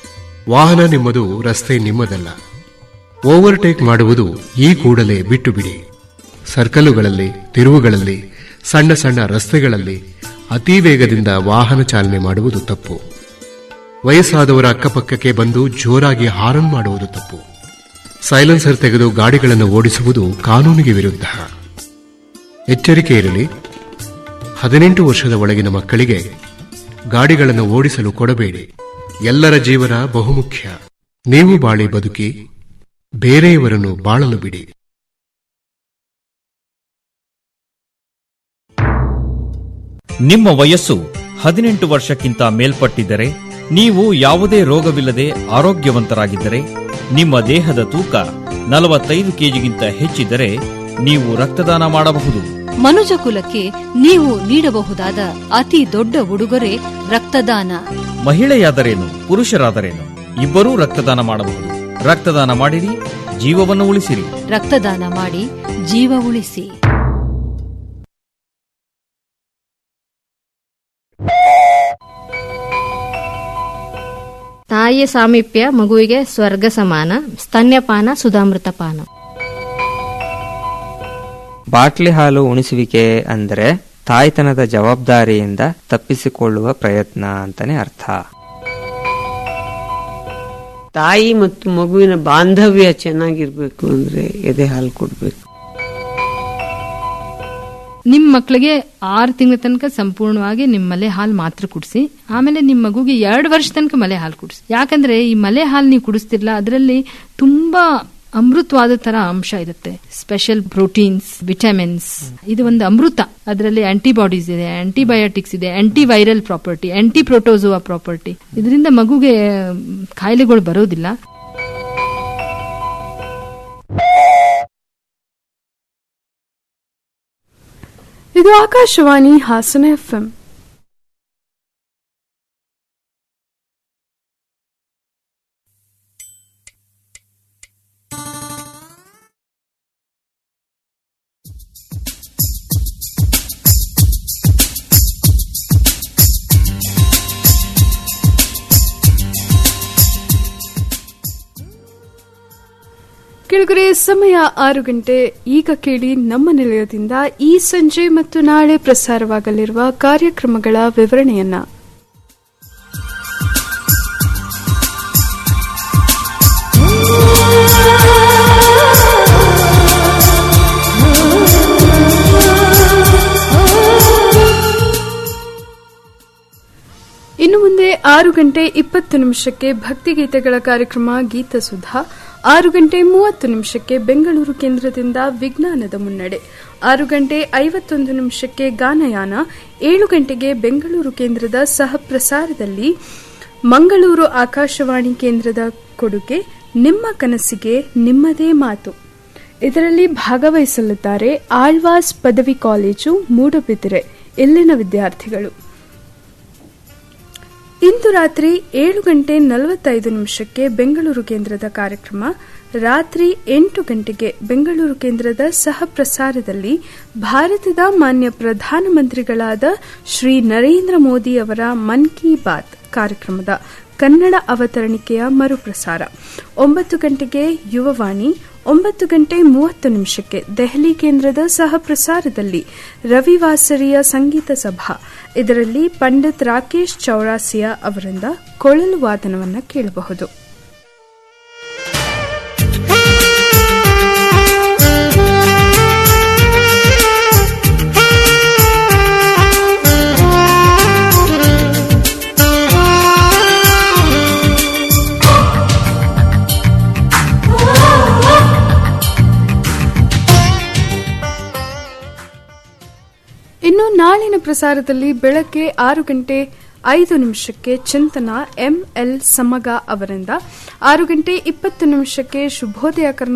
ವಾಹನ ನಿಮ್ಮದು ರಸ್ತೆ ನಿಮ್ಮದಲ್ಲ ಓವರ್ಟೇಕ್ ಮಾಡುವುದು ಈ ಕೂಡಲೇ ಬಿಟ್ಟು ಬಿಡಿ ಸರ್ಕಲುಗಳಲ್ಲಿ ತಿರುವುಗಳಲ್ಲಿ ಸಣ್ಣ ಸಣ್ಣ ರಸ್ತೆಗಳಲ್ಲಿ ಅತಿ ವೇಗದಿಂದ ವಾಹನ ಚಾಲನೆ ಮಾಡುವುದು ತಪ್ಪು ವಯಸ್ಸಾದವರ ಅಕ್ಕಪಕ್ಕಕ್ಕೆ ಬಂದು ಜೋರಾಗಿ ಹಾರನ್ ಮಾಡುವುದು ತಪ್ಪು ಸೈಲೆನ್ಸರ್ ತೆಗೆದು ಗಾಡಿಗಳನ್ನು ಓಡಿಸುವುದು ಕಾನೂನಿಗೆ ವಿರುದ್ಧ ಎಚ್ಚರಿಕೆ ಇರಲಿ ಹದಿನೆಂಟು ವರ್ಷದ ಒಳಗಿನ ಮಕ್ಕಳಿಗೆ ಗಾಡಿಗಳನ್ನು ಓಡಿಸಲು ಕೊಡಬೇಡಿ ಎಲ್ಲರ ಜೀವನ ಬಹುಮುಖ್ಯ ನೀವು ಬಾಳಿ ಬದುಕಿ ಬೇರೆಯವರನ್ನು ಬಾಳಲು ಬಿಡಿ ನಿಮ್ಮ ವಯಸ್ಸು ಹದಿನೆಂಟು ವರ್ಷಕ್ಕಿಂತ ಮೇಲ್ಪಟ್ಟಿದ್ದರೆ ನೀವು ಯಾವುದೇ ರೋಗವಿಲ್ಲದೆ ಆರೋಗ್ಯವಂತರಾಗಿದ್ದರೆ ನಿಮ್ಮ ದೇಹದ ತೂಕ ನಲವತ್ತೈದು ಕೆಜಿಗಿಂತ ಹೆಚ್ಚಿದ್ದರೆ ನೀವು ರಕ್ತದಾನ ಮಾಡಬಹುದು ಮನುಜ ಕುಲಕ್ಕೆ ನೀವು ನೀಡಬಹುದಾದ ಅತಿ ದೊಡ್ಡ ಉಡುಗೊರೆ ರಕ್ತದಾನ ಮಹಿಳೆಯಾದರೇನು ಪುರುಷರಾದರೇನು ಇಬ್ಬರೂ ರಕ್ತದಾನ ಮಾಡಬಹುದು ರಕ್ತದಾನ ಮಾಡಿರಿ ಜೀವವನ್ನು ಉಳಿಸಿರಿ ರಕ್ತದಾನ ಮಾಡಿ ಜೀವ ಉಳಿಸಿ ತಾಯಿಯ ಸಾಮೀಪ್ಯ ಮಗುವಿಗೆ ಸ್ವರ್ಗ ಸಮಾನ ಸ್ತನ್ಯಪಾನ ಸುಧಾಮೃತಪಾನ ಬಾಟ್ಲಿ ಹಾಲು ಉಣಿಸುವಿಕೆ ಅಂದರೆ ತಾಯ್ತನದ ಜವಾಬ್ದಾರಿಯಿಂದ ತಪ್ಪಿಸಿಕೊಳ್ಳುವ ಪ್ರಯತ್ನ ಅಂತಾನೆ ಅರ್ಥ ತಾಯಿ ಮತ್ತು ಮಗುವಿನ ಬಾಂಧವ್ಯ ಚೆನ್ನಾಗಿರ್ಬೇಕು ಅಂದ್ರೆ ಎದೆ ಹಾಲು ಕೊಡ್ಬೇಕು ನಿಮ್ ಮಕ್ಳಿಗೆ ಆರು ತಿಂಗಳ ತನಕ ಸಂಪೂರ್ಣವಾಗಿ ನಿಮ್ ಮಲೆ ಹಾಲು ಮಾತ್ರ ಕುಡಿಸಿ ಆಮೇಲೆ ನಿಮ್ ಮಗುಗೆ ಎರಡು ವರ್ಷ ತನಕ ಮಲೆ ಹಾಲು ಕುಡಿಸಿ ಯಾಕಂದ್ರೆ ಈ ಮಲೆ ಹಾಲು ನೀವು ಕುಡಿಸ್ತಿರ್ಲ ಅದರಲ್ಲಿ ತುಂಬಾ ಅಮೃತವಾದ ತರ ಅಂಶ ಇರುತ್ತೆ ಸ್ಪೆಷಲ್ ಪ್ರೋಟೀನ್ಸ್ ವಿಟಮಿನ್ಸ್ ಇದು ಒಂದು ಅಮೃತ ಅದರಲ್ಲಿ ಆಂಟಿಬಾಡೀಸ್ ಇದೆ ಆಂಟಿಬಯೋಟಿಕ್ಸ್ ಇದೆ anti viral property anti protozoa property ಇದರಿಂದ ಮಗುಗೆ ಕಾಯಿಲೆಗಳು ಬರೋದಿಲ್ಲ ಇದು ಆಕಾಶವಾಣಿ ಹಾಸನ ಎಫ್ಎಂ ಕೆಳಗರೆ ಸಮಯ ಆರು ಗಂಟೆ ಈಗ ಕೇಳಿ ನಮ್ಮ ನಿಲಯದಿಂದ ಈ ಸಂಜೆ ಮತ್ತು ನಾಳೆ ಪ್ರಸಾರವಾಗಲಿರುವ ಕಾರ್ಯಕ್ರಮಗಳ ವಿವರಣೆಯನ್ನ ಇನ್ನು ಮುಂದೆ ಆರು ಗಂಟೆ ಇಪ್ಪತ್ತು ನಿಮಿಷಕ್ಕೆ ಭಕ್ತಿಗೀತೆಗಳ ಕಾರ್ಯಕ್ರಮ ಗೀತಸುಧಾ ಆರು ಗಂಟೆ ಮೂವತ್ತು ನಿಮಿಷಕ್ಕೆ ಬೆಂಗಳೂರು ಕೇಂದ್ರದಿಂದ ವಿಜ್ಞಾನದ ಮುನ್ನಡೆ ಆರು ಗಂಟೆ ಐವತ್ತೊಂದು ನಿಮಿಷಕ್ಕೆ ಗಾನಯಾನ ಏಳು ಗಂಟೆಗೆ ಬೆಂಗಳೂರು ಕೇಂದ್ರದ ಸಹ ಪ್ರಸಾರದಲ್ಲಿ ಮಂಗಳೂರು ಆಕಾಶವಾಣಿ ಕೇಂದ್ರದ ಕೊಡುಗೆ ನಿಮ್ಮ ಕನಸಿಗೆ ನಿಮ್ಮದೇ ಮಾತು ಇದರಲ್ಲಿ ಭಾಗವಹಿಸಲಿದ್ದಾರೆ ಆಳ್ವಾಸ್ ಪದವಿ ಕಾಲೇಜು ಮೂಡಬಿದಿರೆ ಇಲ್ಲಿನ ವಿದ್ಯಾರ್ಥಿಗಳು ಇಂದು ರಾತ್ರಿ ಏಳು ಗಂಟೆ ನಲವತ್ತೈದು ನಿಮಿಷಕ್ಕೆ ಬೆಂಗಳೂರು ಕೇಂದ್ರದ ಕಾರ್ಯಕ್ರಮ ರಾತ್ರಿ ಎಂಟು ಗಂಟೆಗೆ ಬೆಂಗಳೂರು ಕೇಂದ್ರದ ಸಹ ಪ್ರಸಾರದಲ್ಲಿ ಭಾರತದ ಮಾನ್ಯ ಪ್ರಧಾನಮಂತ್ರಿಗಳಾದ ಶ್ರೀ ನರೇಂದ್ರ ಮೋದಿ ಅವರ ಮನ್ ಕಿ ಬಾತ್ ಕಾರ್ಯಕ್ರಮದ ಕನ್ನಡ ಅವತರಣಿಕೆಯ ಮರುಪ್ರಸಾರ ಒಂಬತ್ತು ಗಂಟೆಗೆ ಯುವವಾಣಿ ಒಂಬತ್ತು ಗಂಟೆ ಮೂವತ್ತು ನಿಮಿಷಕ್ಕೆ ದೆಹಲಿ ಕೇಂದ್ರದ ಸಹ ಪ್ರಸಾರದಲ್ಲಿ ರವಿವಾಸರಿಯ ಸಂಗೀತ ಸಭಾ ಇದರಲ್ಲಿ ಪಂಡಿತ್ ರಾಕೇಶ್ ಚೌರಾಸಿಯಾ ಅವರಿಂದ ಕೊಳಲು ವಾದನವನ್ನು ಕೇಳಬಹುದು ಇನ್ನು ನಾಳಿನ ಪ್ರಸಾರದಲ್ಲಿ ಬೆಳಗ್ಗೆ ಆರು ಗಂಟೆ ಐದು ನಿಮಿಷಕ್ಕೆ ಚಿಂತನ ಎಂಎಲ್ ಸಮಗ ಅವರಿಂದ ಆರು ಗಂಟೆ ಇಪ್ಪತ್ತು ನಿಮಿಷಕ್ಕೆ ಶುಭೋದಯ ಕರ್ನಾಟಕ